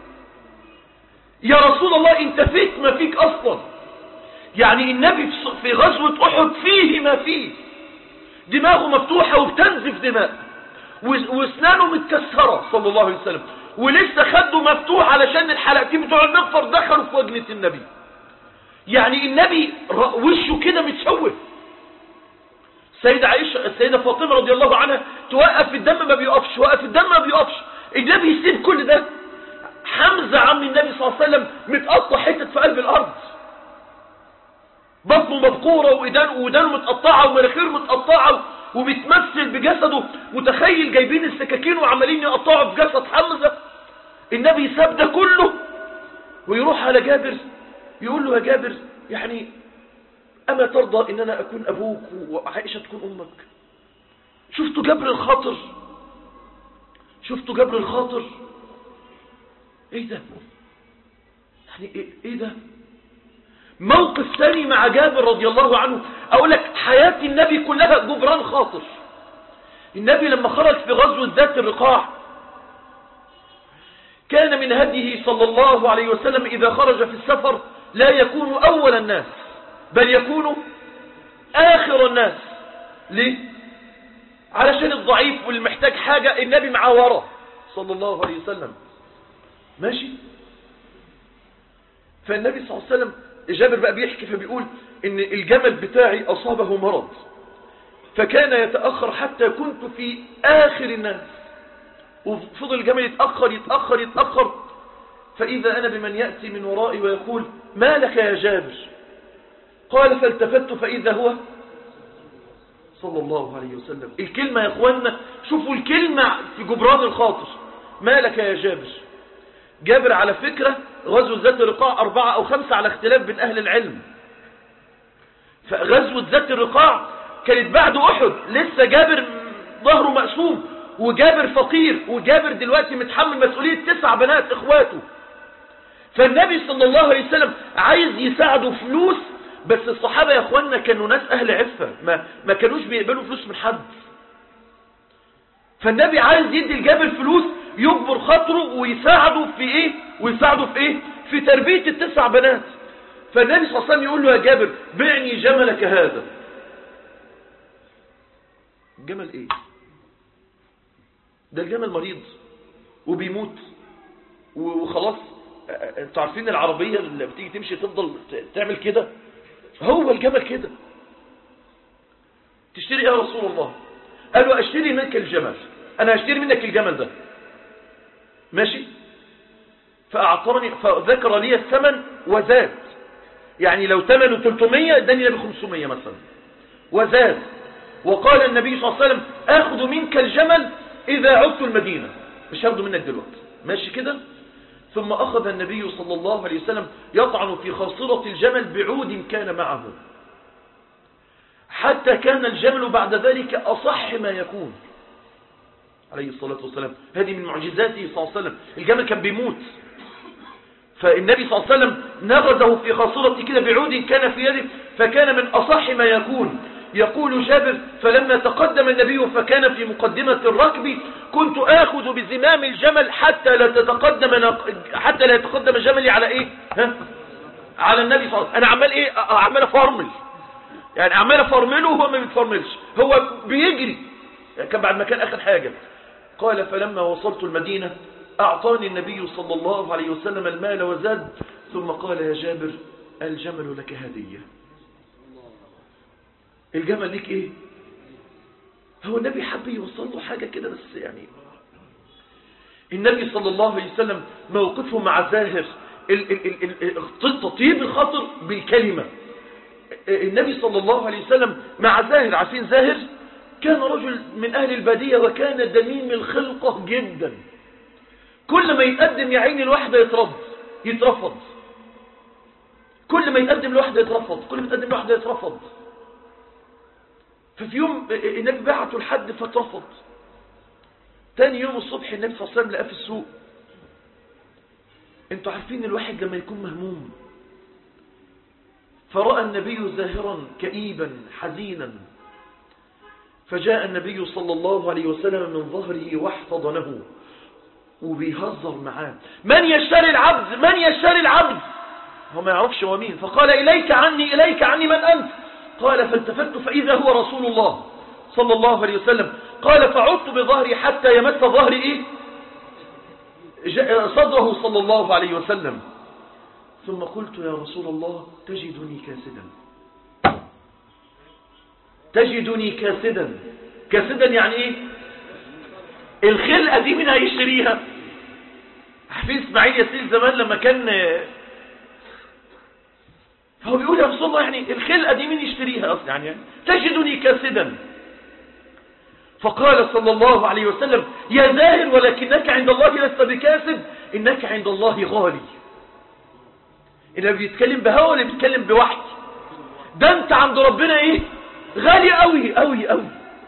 يا رسول الله انت فيك ما فيك اصلا يعني النبي في غزوة أحد فيه ما فيه دماغه مفتوحة وبتنزف دماء واسنانه متكسرة صلى الله عليه وسلم ولسه خده مفتوح علشان الحلقتين بتوع المغفر دخلوا في وجنة النبي يعني النبي وشه كده متشوه السيدة عائشة السيدة فاطمة رضي الله عنها توقف الدم ما بيقفش وقف الدم ما بيقفش النبي يسيب كل ده حمزة عم النبي صلى الله عليه وسلم متقطع حتة في قلب الأرض بطنه مبقورة وإيدانه ودانه متقطعة ومناخيره متقطعة وبيتمثل بجسده متخيل جايبين السكاكين وعمالين يقطعوا في جسد حمزة النبي ساب ده كله ويروح على جابر يقول له يا جابر يعني أما ترضى إن أنا أكون أبوك وعائشة تكون أمك شفتوا جبر الخاطر شفتوا جبر الخاطر ايه ده يعني ايه, إيه ده موقف ثاني مع جابر رضي الله عنه اقول لك حياة النبي كلها جبران خاطر النبي لما خرج في غزوة ذات الرقاع كان من هديه صلى الله عليه وسلم إذا خرج في السفر لا يكون أول الناس بل يكون آخر الناس ليه؟ علشان الضعيف واللي محتاج حاجة النبي معاه ورا صلى الله عليه وسلم ماشي فالنبي صلى الله عليه وسلم جابر بقى بيحكي فبيقول ان الجمل بتاعي اصابه مرض فكان يتأخر حتى كنت في آخر الناس وفضل الجمل يتأخر يتأخر يتأخر فإذا أنا بمن يأتي من ورائي ويقول ما لك يا جابر قال فالتفت فإذا هو صلى الله عليه وسلم الكلمة يا اخوانا شوفوا الكلمة في جبران الخاطر ما لك يا جابر جابر على فكرة غزوة ذات الرقاع أربعة أو خمسة على اختلاف بين أهل العلم فغزوة ذات الرقاع كانت بعد أحد لسه جابر ظهره مقسوم وجابر فقير وجابر دلوقتي متحمل مسؤولية تسع بنات إخواته فالنبي صلى الله عليه وسلم عايز يساعده فلوس بس الصحابة يا اخوانا كانوا ناس اهل عفة ما, ما كانوش بيقبلوا فلوس من حد فالنبي عايز يدي الجابر فلوس يجبر خاطره ويساعده في ايه ويساعده في ايه في تربية التسع بنات فالنبي صلى الله عليه وسلم يقول له يا جابر بعني جملك هذا جمل ايه ده الجمل مريض وبيموت وخلاص انتوا عارفين العربية اللي بتيجي تمشي تفضل تعمل كده هو الجمل كده تشتري ايه يا رسول الله قال له اشتري منك الجمل انا هشتري منك الجمل ده ماشي فاعطاني فذكر لي الثمن وزاد يعني لو ثمنه 300 اداني ب 500 مثلا وزاد وقال النبي صلى الله عليه وسلم اخذ منك الجمل اذا عدت المدينة مش هاخده منك دلوقتي ماشي كده ثم أخذ النبي صلى الله عليه وسلم يطعن في خاصرة الجمل بعود كان معه حتى كان الجمل بعد ذلك أصح ما يكون عليه الصلاة والسلام هذه من معجزاته صلى الله عليه وسلم الجمل كان بيموت فالنبي صلى الله عليه وسلم نغزه في خاصرة كده بعود كان في يده فكان من أصح ما يكون يقول جابر فلما تقدم النبي فكان في مقدمة الركب كنت آخذ بزمام الجمل حتى لا تتقدم حتى لا يتقدم جملي على ايه ها؟ على النبي صلى الله عليه وسلم انا عمال ايه عمال افرمل يعني عمال افرمله وهو ما بيتفرملش هو بيجري يعني كان بعد ما كان اخر حاجة قال فلما وصلت المدينة اعطاني النبي صلى الله عليه وسلم المال وزاد ثم قال يا جابر الجمل لك هديه الجمل ليك ايه هو النبي حب يوصل له حاجة كده بس يعني النبي صلى الله عليه وسلم موقفه مع زاهر تطيب الخاطر بالكلمة النبي صلى الله عليه وسلم مع زاهر عارفين زاهر كان رجل من أهل البادية وكان دميم الخلقة جدا كل ما يتقدم يا عيني الواحدة يترد يترفض كل ما يتقدم لواحدة يترفض كل ما يتقدم لواحدة يترفض ففي يوم النبي بعته لحد فترفض تاني يوم الصبح النبي صلى الله عليه وسلم لقاه في السوق انتوا عارفين الواحد لما يكون مهموم فرأى النبي زاهرا كئيبا حزينا فجاء النبي صلى الله عليه وسلم من ظهره واحتضنه وبيهزر معاه من يشتري العبد من يشتري العبد هو ما يعرفش هو مين فقال إليك عني إليك عني من أنت قال فالتفت فإذا هو رسول الله صلى الله عليه وسلم قال فعدت بظهري حتى يمس ظهري إيه صدره صلى الله عليه وسلم ثم قلت يا رسول الله تجدني كاسدا تجدني كاسدا كاسدا يعني ايه الخلقة دي من هيشتريها عارفين اسماعيل ياسين زمان لما كان فهو بيقول يا رسول الله يعني الخلقة دي مين يشتريها أصلا يعني تجدني كاسدا فقال صلى الله عليه وسلم يا زاهر ولكنك عند الله لست بكاسب إنك عند الله غالي إنه بيتكلم بهوى ولا بيتكلم بوحي ده أنت عند ربنا إيه غالي قوي قوي قوي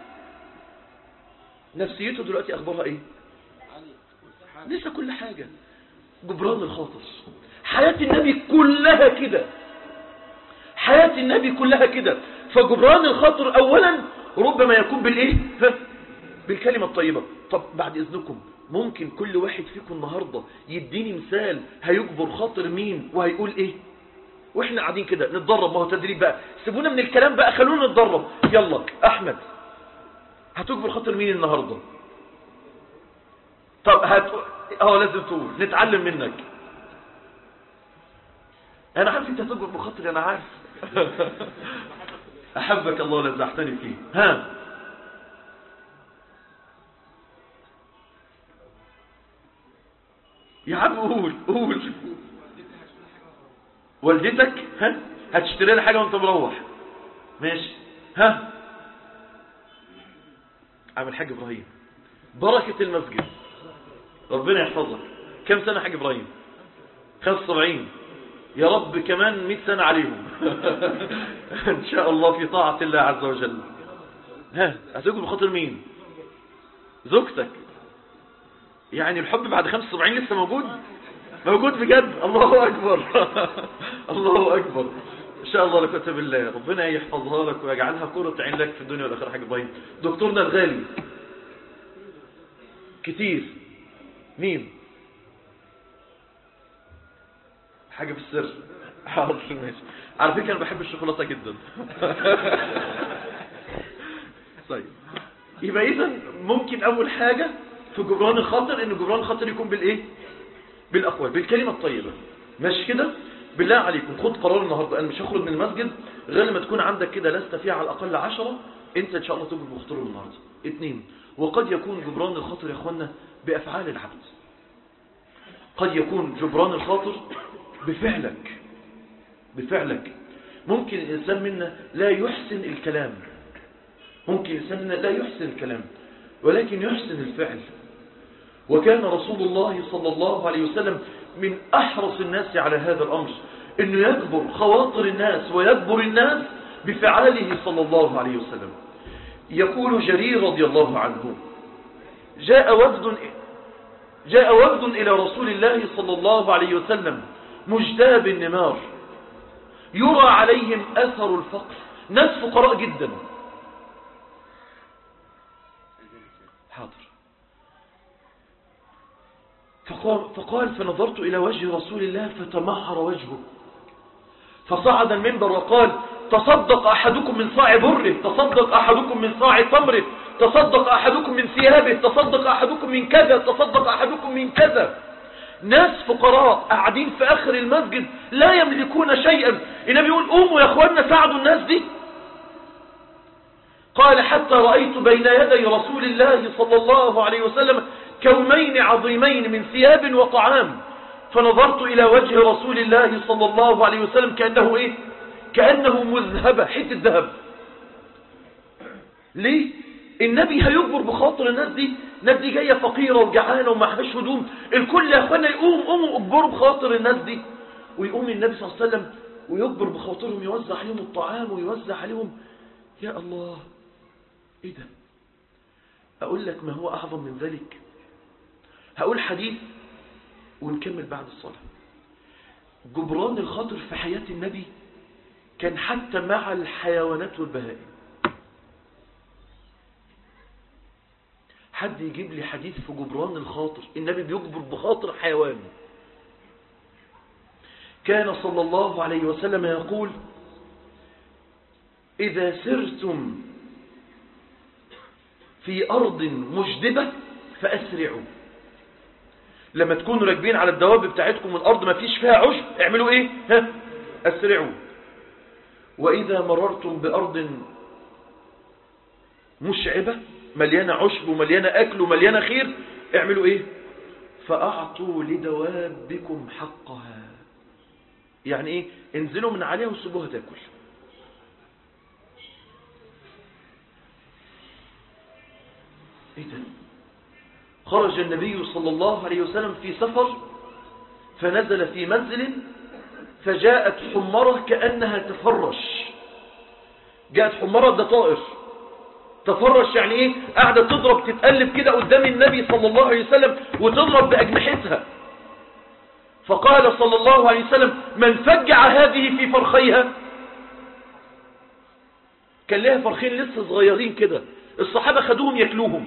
نفسيته دلوقتي أخبارها إيه لسه كل حاجة جبران الخاطر حياة النبي كلها كده حياة النبي كلها كده فجبران الخاطر أولا ربما يكون بالإيه ها؟ بالكلمة الطيبة طب بعد إذنكم ممكن كل واحد فيكم النهاردة يديني مثال هيجبر خاطر مين وهيقول إيه واحنا قاعدين كده نتدرب ما هو تدريب بقى سيبونا من الكلام بقى خلونا نتدرب يلا أحمد هتجبر خاطر مين النهاردة طب هت... اه لازم تقول نتعلم منك انا عارف انت هتجبر بخاطري انا عارف احبك الله لزحتني فيه ها يا عم قول قول والدتك ها هتشتري لها حاجه وانت مروح ماشي ها عم الحاج ابراهيم بركه المسجد ربنا يحفظك كم سنه حاج ابراهيم 75 يا رب كمان 100 سنة عليهم ان شاء الله في طاعة الله عز وجل ها هتقول بخاطر مين زوجتك يعني الحب بعد 75 لسه موجود موجود بجد الله اكبر الله اكبر ان شاء الله لك بالله ربنا يحفظها لك ويجعلها قرة عين لك في الدنيا والاخره حاجه ابراهيم دكتورنا الغالي كتير مين حاجة في السر حاضر ماشي على فكرة انا بحب الشوكولاتة جدا طيب يبقى اذا ممكن اول حاجة في جبران الخاطر ان جبران الخاطر يكون بالايه بالاقوال بالكلمة الطيبة ماشي كده بالله عليكم خد قرار النهاردة انا مش هخرج من المسجد غير لما تكون عندك كده لست فيه على الاقل عشرة انت ان شاء الله تجبر بخطره النهاردة اتنين وقد يكون جبران الخاطر يا اخوانا بافعال العبد قد يكون جبران الخاطر بفعلك بفعلك ممكن الإنسان منا لا يحسن الكلام ممكن الإنسان منا لا يحسن الكلام ولكن يحسن الفعل وكان رسول الله صلى الله عليه وسلم من أحرص الناس على هذا الأمر أنه يجبر خواطر الناس ويجبر الناس بفعاله صلى الله عليه وسلم يقول جرير رضي الله عنه جاء وفد جاء وفد إلى رسول الله صلى الله عليه وسلم مجتاب النمار يرى عليهم أثر الفقر ناس فقراء جدا حاضر فقال, فقال فنظرت إلى وجه رسول الله فتمحر وجهه فصعد المنبر وقال تصدق أحدكم من صاع بره تصدق أحدكم من صاع تمره تصدق أحدكم من ثيابه تصدق أحدكم من كذا تصدق أحدكم من كذا ناس فقراء قاعدين في آخر المسجد لا يملكون شيئا النبي يقول قوموا يا أخوانا ساعدوا الناس دي قال حتى رأيت بين يدي رسول الله صلى الله عليه وسلم كومين عظيمين من ثياب وطعام فنظرت إلى وجه رسول الله صلى الله عليه وسلم كأنه إيه كأنه مذهبة حتة ذهب ليه النبي هيجبر بخاطر الناس دي الناس دي جاية فقيرة وجعانة ومعهاش هدوم الكل يا اخوانا يقوم قوموا اجبروا بخاطر الناس دي ويقوم النبي صلى الله عليه وسلم ويجبر بخاطرهم يوزع عليهم الطعام ويوزع عليهم يا الله ايه ده اقول لك ما هو اعظم من ذلك هقول حديث ونكمل بعد الصلاة جبران الخاطر في حياة النبي كان حتى مع الحيوانات والبهائم حد يجيب لي حديث في جبران الخاطر النبي بيجبر بخاطر حيوان كان صلى الله عليه وسلم يقول إذا سرتم في أرض مجدبة فأسرعوا لما تكونوا راكبين على الدواب بتاعتكم والأرض ما فيش فيها عشب اعملوا ايه ها أسرعوا وإذا مررتم بأرض مشعبة مليانة عشب ومليانة أكل ومليانة خير اعملوا ايه فأعطوا لدوابكم حقها يعني ايه انزلوا من عليها وسيبوها تاكل ايه ده خرج النبي صلى الله عليه وسلم في سفر فنزل في منزل فجاءت حمرة كأنها تفرش جاءت حمرة ده طائر تفرش يعني ايه قاعدة تضرب تتقلب كده قدام النبي صلى الله عليه وسلم وتضرب بأجنحتها فقال صلى الله عليه وسلم من فجع هذه في فرخيها كان لها فرخين لسه صغيرين كده الصحابة خدوهم ياكلوهم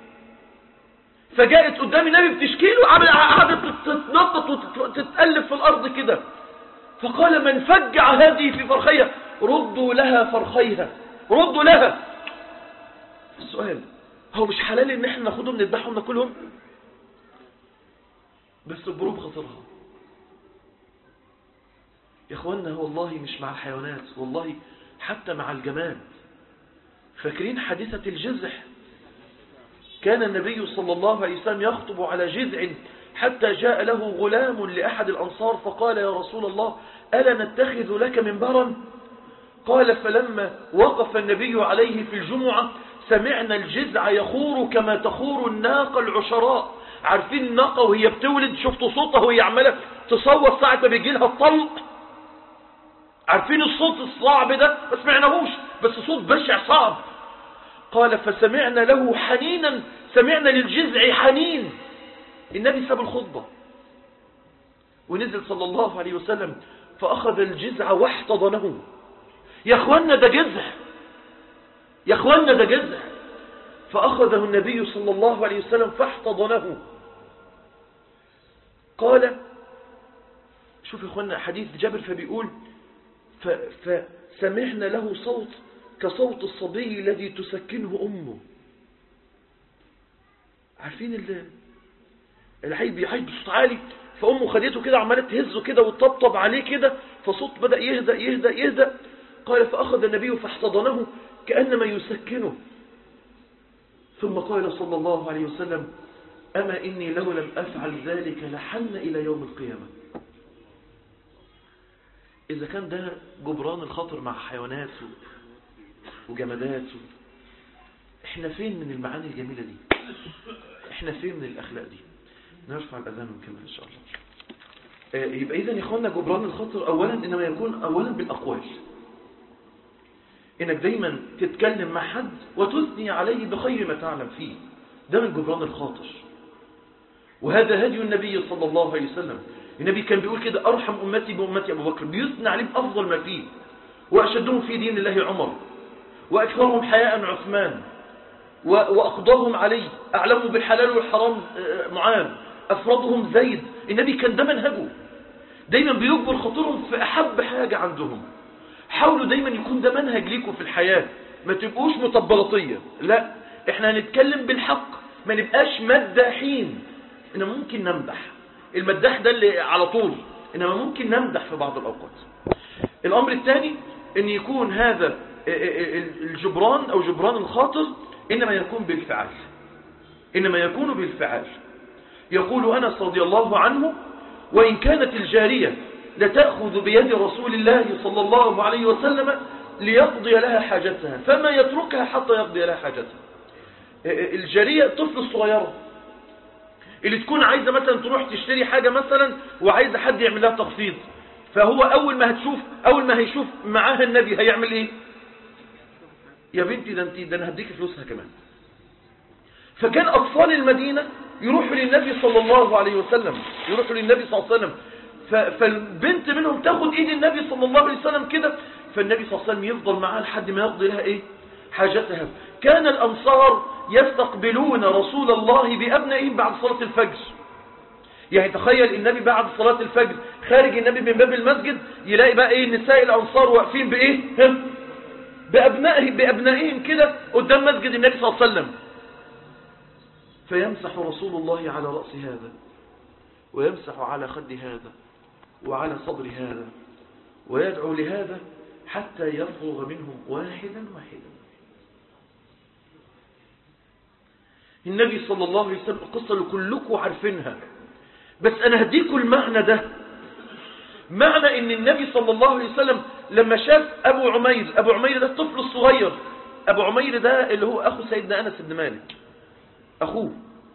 فجاءت قدام النبي بتشكيله قعدت تتنطط وتتقلب في الأرض كده فقال من فجع هذه في فرخيها ردوا لها فرخيها ردوا لها السؤال هو مش حلال ان احنا ناخدهم نذبحهم ناكلهم بس بروب خطرها يا اخوانا والله مش مع الحيوانات والله حتى مع الجماد فاكرين حادثة الجزع كان النبي صلى الله عليه وسلم يخطب على جذع حتى جاء له غلام لأحد الأنصار فقال يا رسول الله ألا نتخذ لك منبرا قال فلما وقف النبي عليه في الجمعة سمعنا الجزع يخور كما تخور الناقة العشراء عارفين الناقة وهي بتولد شفتوا صوتها وهي عمالة تصوت ساعة ما بيجي لها الطلق عارفين الصوت الصعب ده ما سمعناهوش بس صوت بشع صعب قال فسمعنا له حنينا سمعنا للجزع حنين النبي ساب الخطبة ونزل صلى الله عليه وسلم فأخذ الجزع واحتضنه يا اخوانا ده جزع يا اخوانا ده جزع فأخذه النبي صلى الله عليه وسلم فاحتضنه قال شوف يا اخوانا حديث جابر فبيقول فسمعنا له صوت كصوت الصبي الذي تسكنه أمه عارفين اللي العيب بيعيب بصوت عالي فأمه خدته كده عمالة تهزه كده وتطبطب عليه كده فصوت بدأ يهدأ يهدأ يهدأ قال فأخذ النبي فاحتضنه كأنما يسكنه ثم قال صلى الله عليه وسلم أما إني لو لم أفعل ذلك لحن إلى يوم القيامة إذا كان ده جبران الخطر مع حيوانات وجمادات احنا فين من المعاني الجميلة دي احنا فين من الأخلاق دي نرفع الأذان ونكمل إن شاء الله آه يبقى إذا يا إخوانا جبران الخطر أولا إنما يكون أولا بالأقوال إنك دايما تتكلم مع حد وتثني عليه بخير ما تعلم فيه ده من جبران الخاطر وهذا هدي النبي صلى الله عليه وسلم النبي كان بيقول كده أرحم أمتي بأمتي أبو بكر بيثنى عليه بأفضل ما فيه وأشدهم في دين الله عمر وأكثرهم حياء عثمان وأقضاهم علي أعلمهم بالحلال والحرام معاذ أفرضهم زيد النبي كان ده منهجه دايما بيجبر خطرهم في أحب حاجة عندهم حاولوا دايما يكون ده منهج ليكم في الحياة ما تبقوش مطبلطية لا احنا هنتكلم بالحق ما نبقاش مداحين انما ممكن نمدح المداح ده اللي على طول انما ممكن نمدح في بعض الاوقات الامر الثاني ان يكون هذا الجبران او جبران الخاطر انما يكون بالفعل انما يكون بالفعل يقول انس رضي الله عنه وان كانت الجارية لتأخذ بيد رسول الله صلى الله عليه وسلم ليقضي لها حاجتها فما يتركها حتى يقضي لها حاجتها الجارية الطفل الصغيرة اللي تكون عايزة مثلا تروح تشتري حاجة مثلا وعايزة حد يعمل لها تخفيض فهو أول ما هتشوف أول ما هيشوف معاها النبي هيعمل إيه يا بنتي ده انت ده انا هديكي فلوسها كمان فكان أطفال المدينة يروحوا للنبي صلى الله عليه وسلم يروحوا للنبي صلى الله عليه وسلم فالبنت منهم تاخد ايد النبي صلى الله عليه وسلم كده فالنبي صلى الله عليه وسلم يفضل معاها لحد ما يقضي لها ايه حاجتها كان الأنصار يستقبلون رسول الله بأبنائهم بعد صلاة الفجر يعني تخيل النبي بعد صلاة الفجر خارج النبي من باب المسجد يلاقي بقى ايه نساء الأنصار واقفين بايه بأبنائهم بأبنائهم كده قدام مسجد النبي صلى الله عليه وسلم فيمسح رسول الله على رأس هذا ويمسح على خد هذا وعلى صدر هذا ويدعو لهذا حتى يفرغ منهم واحدا واحدا النبي صلى الله عليه وسلم القصة اللي كلكم عارفينها بس أنا هديكم المعنى ده معنى ان النبي صلى الله عليه وسلم لما شاف ابو عمير ابو عمير ده الطفل الصغير ابو عمير ده اللي هو اخو سيدنا انس بن مالك اخوه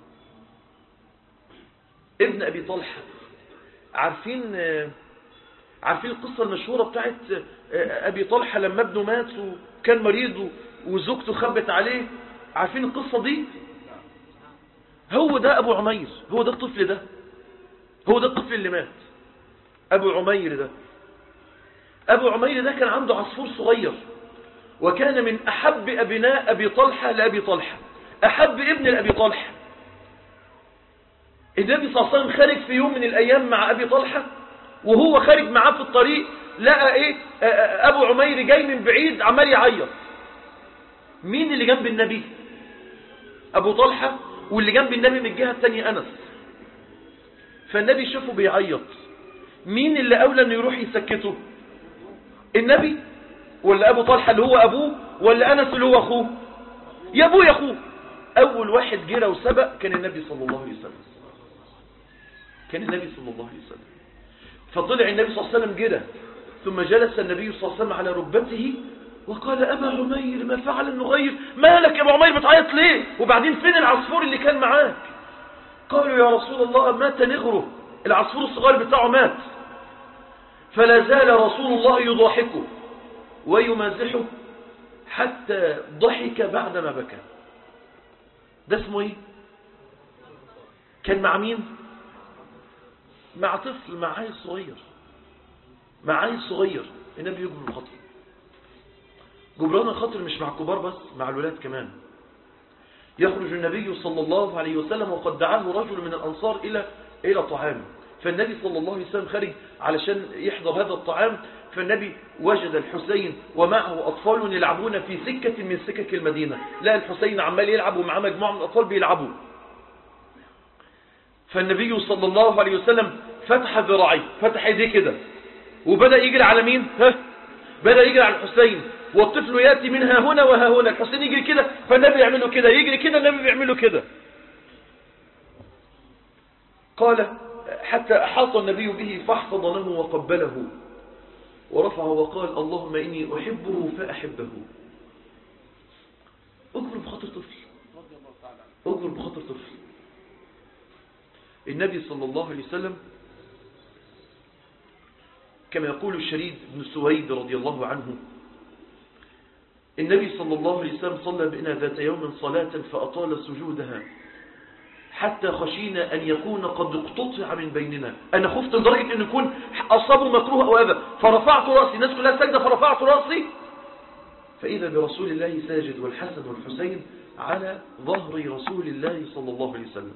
ابن ابي طلحه عارفين عارفين القصه المشهوره بتاعت ابي طلحه لما ابنه مات وكان مريض وزوجته خبت عليه عارفين القصه دي هو ده ابو عمير هو ده الطفل ده هو ده الطفل اللي مات أبو عمير ده أبو عمير ده كان عنده عصفور صغير وكان من أحب أبناء أبي طلحة لأبي طلحة أحب ابن لأبي طلحة النبي صلى الله عليه وسلم خارج في يوم من الأيام مع أبي طلحة وهو خارج معاه في الطريق لقى إيه أبو عمير جاي من بعيد عمال يعيط مين اللي جنب النبي أبو طلحة واللي جنب النبي من الجهة الثانية أنس فالنبي شافه بيعيط مين اللي أولى أنه يروح يسكته النبي ولا أبو طلحة اللي هو أبوه ولا أنس اللي هو أخوه يا أبوه يا أخوه أول واحد جرى وسبق كان النبي صلى الله عليه وسلم كان النبي صلى الله عليه وسلم فطلع النبي صلى الله عليه وسلم جرى ثم جلس النبي صلى الله عليه وسلم على ركبته وقال أبا عمير ما فعل النغير مالك يا أبو عمير بتعيط ليه وبعدين فين العصفور اللي كان معاك قالوا يا رسول الله مات نغره العصفور الصغير بتاعه مات فلا زال رسول الله يضاحكه ويمازحه حتى ضحك بعدما بكى ده اسمه ايه كان مع مين مع طفل مع عيل صغير مع عيل صغير النبي يجبر الخطر جبران الخطر مش مع الكبار بس مع الولاد كمان يخرج النبي صلى الله عليه وسلم وقد دعاه رجل من الأنصار إلى إلى طعام فالنبي صلى الله عليه وسلم خرج علشان يحضر هذا الطعام فالنبي وجد الحسين ومعه أطفال يلعبون في سكة من سكك المدينة لا الحسين عمال يلعب ومعه مجموعة من الأطفال بيلعبوا فالنبي صلى الله عليه وسلم فتح ذراعيه فتح ايديه كده وبدأ يجري على مين ها بدأ يجري على الحسين والطفل يأتي منها هنا وها هنا الحسين يجري كده فالنبي يعمله كده يجري كده النبي بيعمله كده قال حتى أحاط النبي به فاحتضنه وقبله ورفعه وقال اللهم إني أحبه فأحبه أجبر بخاطر طفل أجبر بخاطر طفل النبي صلى الله عليه وسلم كما يقول الشريد بن سويد رضي الله عنه النبي صلى الله عليه وسلم صلى بنا ذات يوم صلاة فأطال سجودها حتى خشينا أن يكون قد اقتطع من بيننا أنا خفت لدرجة أن يكون أصابه مكروه أو أذى فرفعت رأسي الناس كلها سجدة فرفعت رأسي فإذا برسول الله ساجد والحسن والحسين على ظهر رسول الله صلى الله عليه وسلم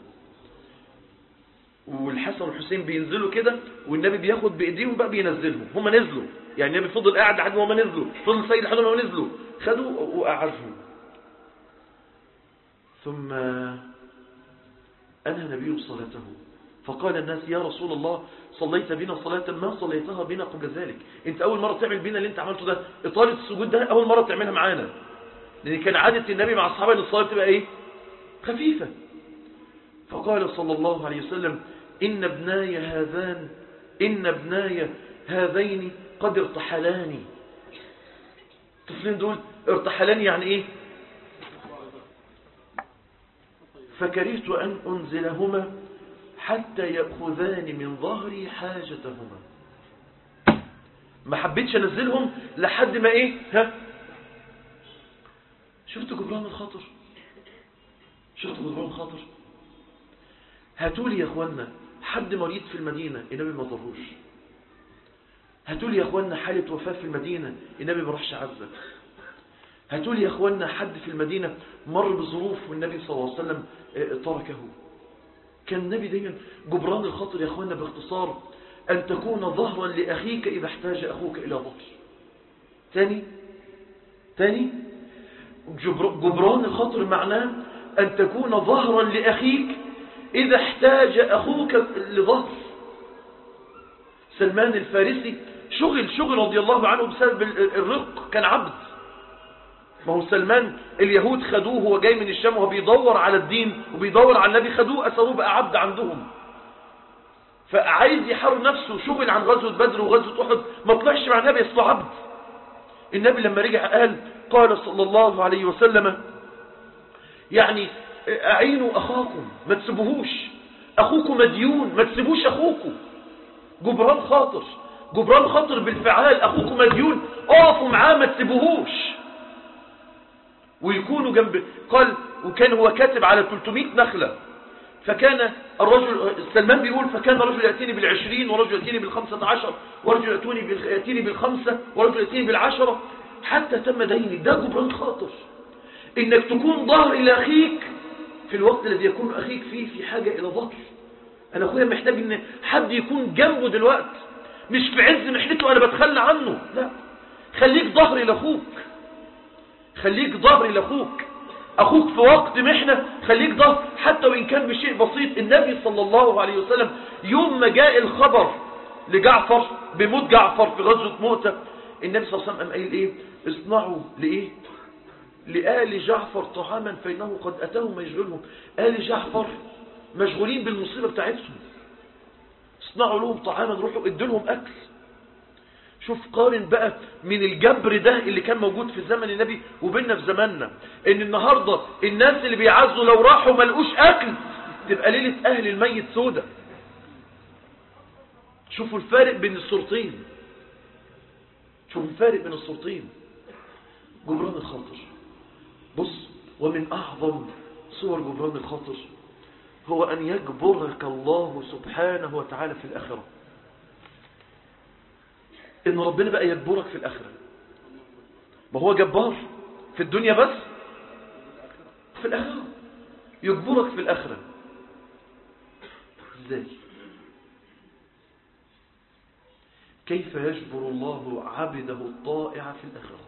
والحسن والحسين بينزلوا كده والنبي بياخد بإيديهم بقى بينزلهم هم نزلوا يعني النبي فضل قاعد لحد ما هم نزلوا فضل سيد لحد ما هم نزلوا خدوا وقعدهم ثم أنهى النبي صلاته فقال الناس يا رسول الله صليت بنا صلاة ما صليتها بنا قبل ذلك انت أول مرة تعمل بنا اللي انت عملته ده إطالة السجود ده أول مرة تعملها معانا لأن كان عادة النبي مع الصحابة ان الصلاة تبقى ايه خفيفة فقال صلى الله عليه وسلم إن ابناي هذان إن ابناي هذين قد ارتحلاني الطفلين دول ارتحلاني يعني ايه فكرهت أن أنزلهما حتى يأخذان من ظهري حاجتهما ما حبيتش أنزلهم لحد ما إيه ها شفت جبران الخاطر شفت جبران الخاطر هاتولي يا أخوانا حد مريض في المدينة النبي ما ضروش هاتولي يا أخوانا حالة وفاة في المدينة النبي ما راحش عزة هاتولي يا أخوانا حد في المدينة مر بظروف والنبي صلى الله عليه وسلم تركه كان النبي دايما جبران الخاطر يا أخوانا باختصار أن تكون ظهرا لأخيك إذا احتاج أخوك إلى ظهر ثاني ثاني جبران الخاطر معناه أن تكون ظهرا لأخيك إذا احتاج أخوك لظهر سلمان الفارسي شغل شغل رضي الله عنه بسبب الرق كان عبد ما هو سلمان اليهود خدوه هو جاي من الشام وهو بيدور على الدين وبيدور على النبي خدوه أسروه بقى عبد عندهم فعايز يحرر نفسه شغل عن غزوة بدر وغزوة أحد ما طلعش مع النبي اصله عبد النبي لما رجع قال قال صلى الله عليه وسلم يعني أعينوا أخاكم ما تسيبوهوش أخوكم مديون ما تسيبوش أخوكم جبران خاطر جبران خاطر بالفعال أخوكم مديون اقفوا معاه ما تسيبوهوش ويكونوا جنب قال وكان هو كاتب على 300 نخلة فكان الرجل سلمان بيقول فكان رجل يأتيني بالعشرين ورجل يأتيني بالخمسة عشر ورجل يأتوني بال- يأتيني بالخمسة ورجل يأتيني بالعشرة حتى تم ديني ده جبران خاطر انك تكون ظهر الى اخيك في الوقت الذي يكون اخيك فيه في حاجة الى ظهر انا اخويا محتاج ان حد يكون جنبه دلوقتي مش في عز محنته انا بتخلى عنه لا خليك ظهر لاخوك خليك ظهر لاخوك اخوك في وقت محنة خليك ظهر حتى وان كان بشيء بسيط النبي صلى الله عليه وسلم يوم ما جاء الخبر لجعفر بموت جعفر في غزوة مؤتة النبي صلى الله عليه وسلم قام قايل ايه اصنعوا لايه لآل جعفر طعاما فإنه قد أتاهم ما يشغلهم آل جعفر مشغولين بالمصيبة بتاعتهم اصنعوا لهم طعاما روحوا ادوا لهم أكل شوف قارن بقى من الجبر ده اللي كان موجود في زمن النبي وبيننا في زماننا ان النهاردة الناس اللي بيعزوا لو راحوا ما لقوش أكل تبقى ليلة أهل الميت سودة شوفوا الفارق بين الصورتين شوفوا الفارق بين الصورتين جبران الخاطر بص ومن أعظم صور جبران الخاطر هو أن يجبرك الله سبحانه وتعالى في الآخرة إن ربنا بقى يجبرك في الآخرة ما هو جبار في الدنيا بس في الآخرة يجبرك في الآخرة إزاي كيف يجبر الله عبده الطائع في الآخرة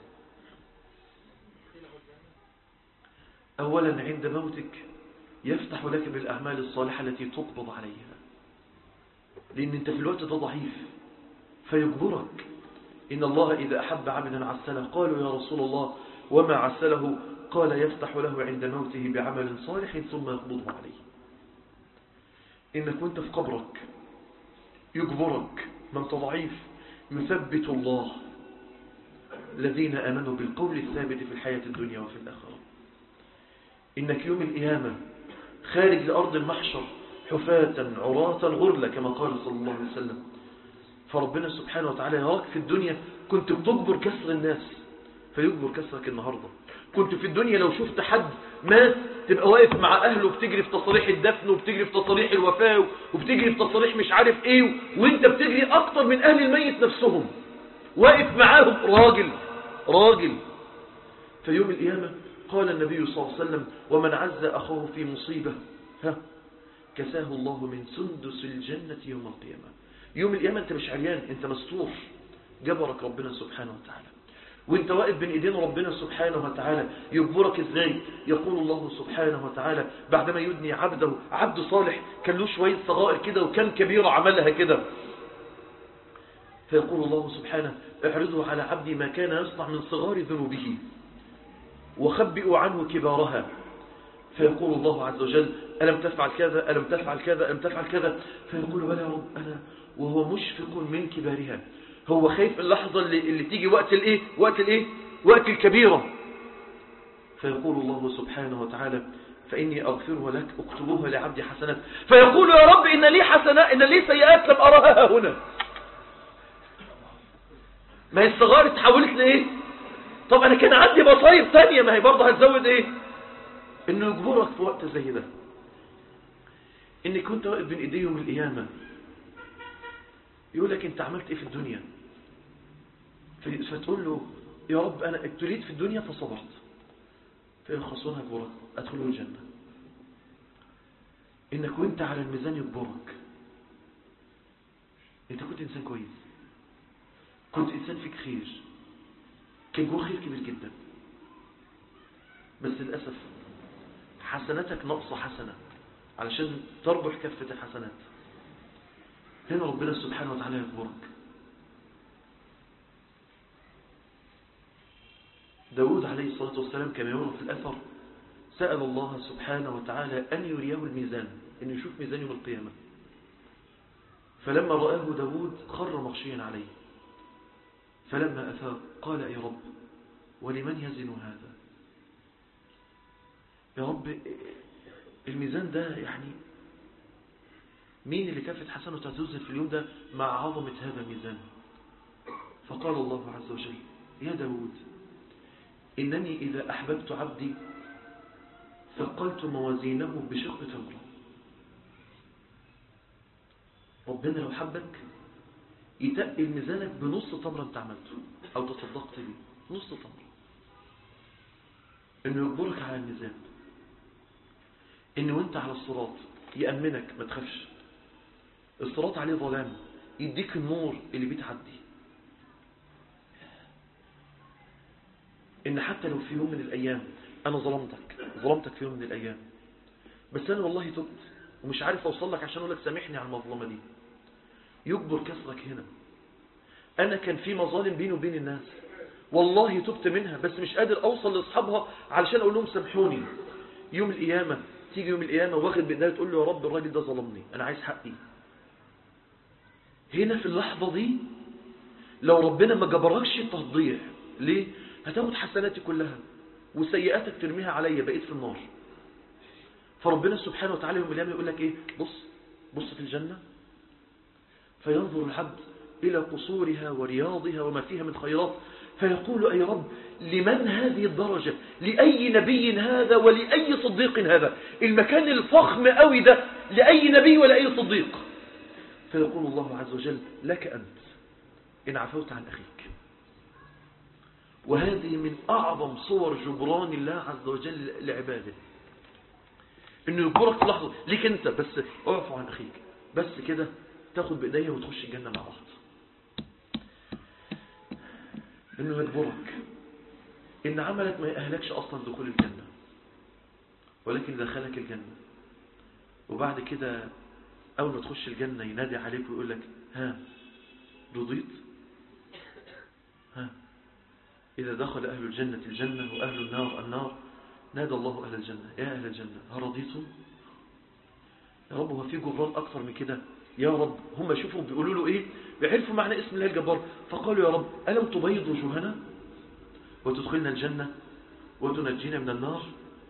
أولا عند موتك يفتح لك بالأعمال الصالحة التي تقبض عليها لأن أنت في الوقت ده ضعيف فيجبرك إن الله إذا أحب عبدا عسله قالوا يا رسول الله وما عسله قال يفتح له عند موته بعمل صالح ثم يقبضه عليه إنك وانت في قبرك يجبرك ما انت ضعيف يثبت الله الذين آمنوا بالقول الثابت في الحياة الدنيا وفي الآخرة إنك يوم القيامة خارج لأرض المحشر حفاة عراة غرلة كما قال صلى الله عليه وسلم فربنا سبحانه وتعالى يراك في الدنيا كنت بتجبر كسر الناس فيجبر كسرك النهاردة كنت في الدنيا لو شفت حد مات تبقى واقف مع أهله بتجري في تصاريح الدفن وبتجري في تصاريح الوفاة وبتجري في تصاريح مش عارف ايه وانت بتجري اكتر من أهل الميت نفسهم واقف معاهم راجل راجل في يوم القيامة قال النبي صلى الله عليه وسلم ومن عز أخاه في مصيبة ها كساه الله من سندس الجنة يوم القيامة يوم القيامة انت مش عريان انت مستور جبرك ربنا سبحانه وتعالى وانت واقف بين ايدين ربنا سبحانه وتعالى يجبرك ازاي يقول الله سبحانه وتعالى بعدما يدني عبده عبد صالح كان له شوية صغائر كده وكان كبيرة عملها كده فيقول الله سبحانه اعرضوا على عبدي ما كان يصنع من صغار ذنوبه وخبئوا عنه كبارها فيقول الله عز وجل ألم تفعل كذا ألم تفعل كذا ألم تفعل كذا فيقول بلى يا رب أنا وهو مشفق من كبارها هو خايف اللحظة اللي, اللي تيجي وقت الايه وقت الايه وقت الكبيرة فيقول الله سبحانه وتعالى فإني أغفرها لك اكتبوها لعبدي حسنات فيقول يا رب إن لي حسنات إن لي سيئات لم أراها هنا ما هي الصغار اتحولت لإيه طب أنا كان عندي مصايب تانية ما هي برضه هتزود إيه إنه يجبرك في وقت زي ده إنك كنت واقف بين إيديهم القيامة يقول لك أنت عملت إيه في الدنيا فتقول له يا رب أنا ابتليت في الدنيا فصبرت فيخصونها يجبرك أدخله الجنة إنك وانت على الميزان يجبرك أنت كنت إنسان كويس كنت إنسان فيك خير كان جوه خير كبير جدا بس للأسف حسناتك ناقصة حسنة علشان تربح كفة الحسنات هنا ربنا سبحانه وتعالى يجبرك داود عليه الصلاة والسلام كما يورد في الأثر سأل الله سبحانه وتعالى أن يريه الميزان أن يشوف ميزان يوم القيامة فلما رآه داود خر مغشيا عليه فلما أفاق قال يا رب ولمن يزن هذا يا رب الميزان ده يعني مين اللي كافت حسنه تتوزن في اليوم ده مع عظمة هذا الميزان فقال الله عز وجل يا داود إنني إذا أحببت عبدي ثقلت موازينه بشق تمرة ربنا لو حبك يتقل ميزانك بنص تمرة انت عملته او تصدقت بيه نص تمرة انه يجبرك على الميزان انه وانت على الصراط يأمنك ما تخافش الصراط عليه ظلام يديك النور اللي بيتعدي ان حتى لو في يوم من الايام انا ظلمتك ظلمتك في يوم من الايام بس انا والله تبت ومش عارف اوصل لك عشان اقول لك سامحني على المظلمه دي يجبر كسرك هنا انا كان في مظالم بيني وبين الناس والله تبت منها بس مش قادر اوصل لاصحابها علشان اقول لهم سامحوني يوم القيامه تيجي يوم القيامه واخد بايديها تقول له يا رب الراجل ده ظلمني انا عايز حقي هنا في اللحظه دي لو ربنا ما جبركش تضيع ليه هتاخد حسناتي كلها وسيئاتك ترميها عليا بقيت في النار فربنا سبحانه وتعالى يوم القيامه يقول لك ايه بص بص في الجنه فينظر العبد إلى قصورها ورياضها وما فيها من خيرات فيقول أي رب لمن هذه الدرجة لأي نبي هذا ولأي صديق هذا المكان الفخم قوي ده لأي نبي ولأي صديق فيقول الله عز وجل لك أنت إن عفوت عن أخيك وهذه من أعظم صور جبران الله عز وجل لعباده إنه يجبرك في لحظة ليك أنت بس اعفو عن أخيك بس كده تاخد بإيديا وتخش الجنة مع بعض إنه يجبرك إن عملك ما يأهلكش أصلا دخول الجنة ولكن دخلك الجنة وبعد كده أول ما تخش الجنة ينادي عليك ويقول لك ها رضيت ها إذا دخل أهل الجنة الجنة وأهل النار النار نادى الله أهل الجنة يا أهل الجنة هل رضيتم يا رب هو في جبران أكثر من كده يا رب هم شوفوا بيقولوا له إيه بيعرفوا معنى اسم الله الجبار فقالوا يا رب ألم تبيض وجوهنا وتدخلنا الجنة وتنجينا من النار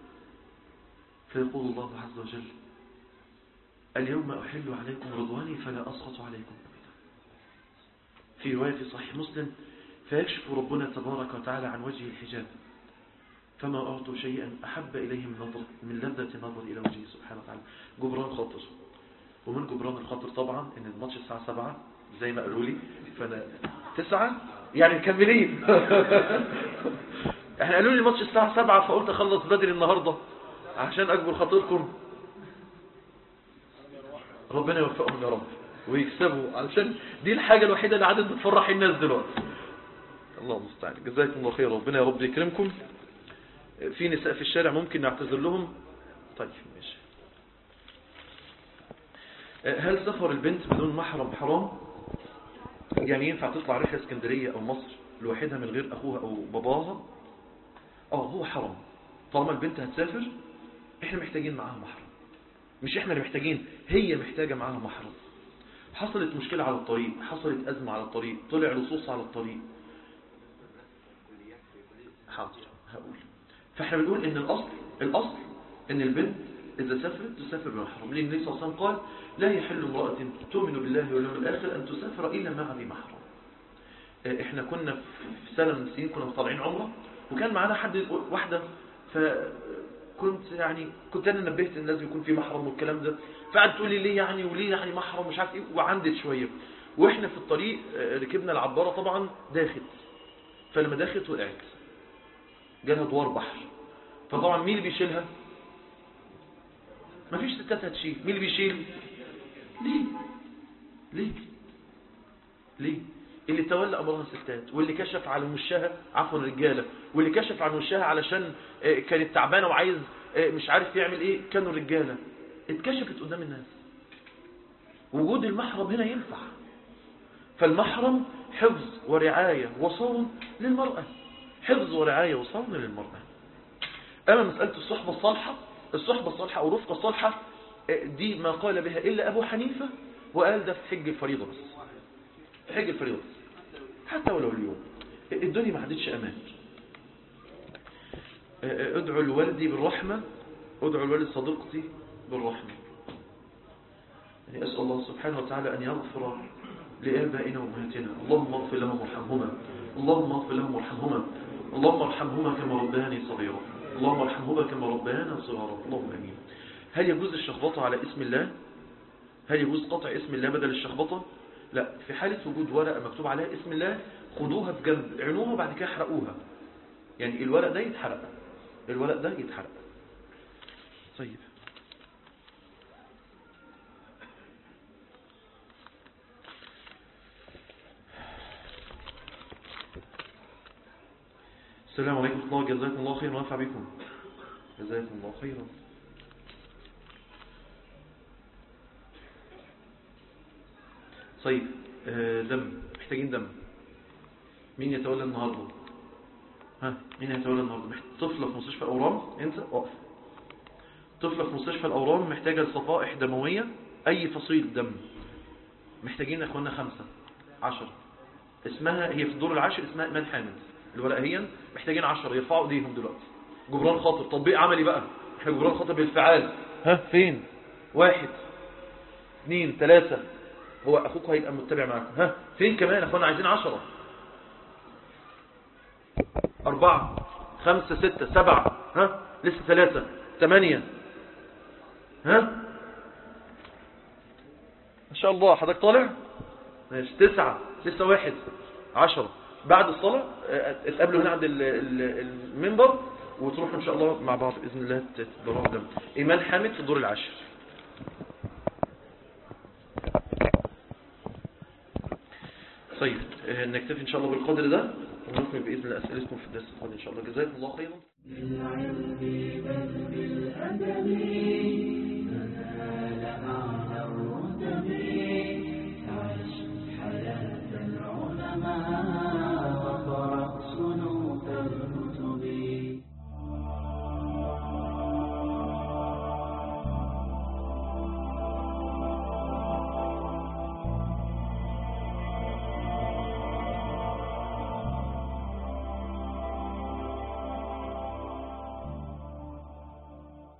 فيقول الله عز وجل اليوم أحل عليكم رضواني فلا أسخط عليكم أبدا في رواية في صحيح مسلم فيكشف ربنا تبارك وتعالى عن وجه الحجاب فما أعطوا شيئا أحب إليهم نظر من لذة النظر إلى وجهه سبحانه وتعالى جبران خاطر ومن جبران الخاطر طبعا ان الماتش الساعة 7 زي ما قالوا لي فانا 9 يعني مكملين احنا قالوا لي الماتش الساعة 7 فقلت اخلص بدري النهاردة عشان اكبر خاطركم ربنا يوفقهم يا رب ويكسبوا علشان دي الحاجة الوحيدة اللي عادت بتفرح الناس دلوقتي الله المستعان جزاكم الله خير ربنا يا رب يكرمكم في نساء في الشارع ممكن نعتذر لهم طيب ماشي هل سفر البنت بدون محرم حرام يعني ينفع تطلع رحلة اسكندرية او مصر لوحدها من غير اخوها او باباها اه هو حرام طالما البنت هتسافر احنا محتاجين معاها محرم مش احنا اللي محتاجين هي محتاجة معاها محرم حصلت مشكلة على الطريق حصلت أزمة على الطريق طلع لصوص على الطريق حاضر هقول فاحنا بنقول ان الاصل الاصل ان البنت اذا سافرت تسافر بمحرم لان النبي صلى الله عليه وسلم قال لا يحل امرأة تؤمن بالله واليوم الاخر ان تسافر الا مع ذي محرم احنا كنا في سنة من السنين كنا طالعين عمرة وكان معانا حد واحدة فكنت يعني كنت انا نبهت الناس يكون في محرم والكلام ده فقعدت تقول لي ليه يعني وليه يعني محرم مش عارف ايه وعندت شوية واحنا في الطريق ركبنا العبارة طبعا داخت فلما داخت وقعت جالها دوار بحر فطبعا مين اللي بيشيلها مفيش ستات هتشيل مين اللي بيشيل ليه ليه ليه اللي تولى امرها الستات واللي كشف عن وشها عفوا الرجاله واللي كشف عن وشها علشان كانت تعبانه وعايز مش عارف يعمل ايه كانوا الرجاله اتكشفت قدام الناس وجود المحرم هنا ينفع فالمحرم حفظ ورعايه وصون للمراه حفظ ورعاية وصون للمرأة أما مسألة الصحبة الصالحة الصحبة الصالحة أو رفقة الصالحة دي ما قال بها إلا أبو حنيفة وقال ده في حج الفريضة بس في حج الفريضة بس حتى ولو اليوم الدنيا ما عادتش أمان ادعو لوالدي بالرحمة ادعو لوالد صديقتي بالرحمة يعني أسأل الله سبحانه وتعالى أن يغفر لآبائنا وأمهاتنا اللهم اغفر لهم وارحمهما اللهم اغفر لهم وارحمهما اللهم ارحمهما كما ربياني صغيرا اللهم ارحمهما كما ربيانا صغارا اللهم امين هل يجوز الشخبطه على اسم الله هل يجوز قطع اسم الله بدل الشخبطه لا في حاله وجود ورقه مكتوب عليها اسم الله خدوها بجنب عينوها وبعد كده احرقوها يعني الورق ده يتحرق الورق ده يتحرق طيب السلام عليكم ورحمة الله جزاكم الله خيرا ونفع بكم جزاكم الله خيرا طيب آه، دم محتاجين دم مين يتولى النهاردة ها مين يتولى النهاردة محت- طفلة في مستشفى الأورام انت اقف طفلة في مستشفى الأورام محتاجة لصفائح دموية أي فصيل دم محتاجين يا اخوانا خمسة عشرة اسمها هي في الدور العاشر اسمها إيمان حامد الورقيا محتاجين عشرة يرفعوا ايديهم دلوقتي جبران خاطر تطبيق عملي بقى احنا جبران خاطر بالفعال ها فين واحد اثنين ثلاثة هو اخوك هيبقى متبع معاكم ها فين كمان اخوانا عايزين عشرة أربعة خمسة ستة سبعة ها لسه ثلاثة ثمانية ها ما شاء الله حضرتك طالع ماشي تسعة لسه واحد عشرة بعد الصلاة اه، اتقابلوا هنا عند ال- ال- المنبر وتروحوا ان شاء الله مع بعض باذن الله تتبرعوا دم ايمان حامد في الدور العاشر طيب اه، نكتفي ان شاء الله بالقدر ده ونكمل باذن الله اسئلتكم في الدرس القادم ان شاء الله جزاكم الله خيرا بالعلم بل بالأدب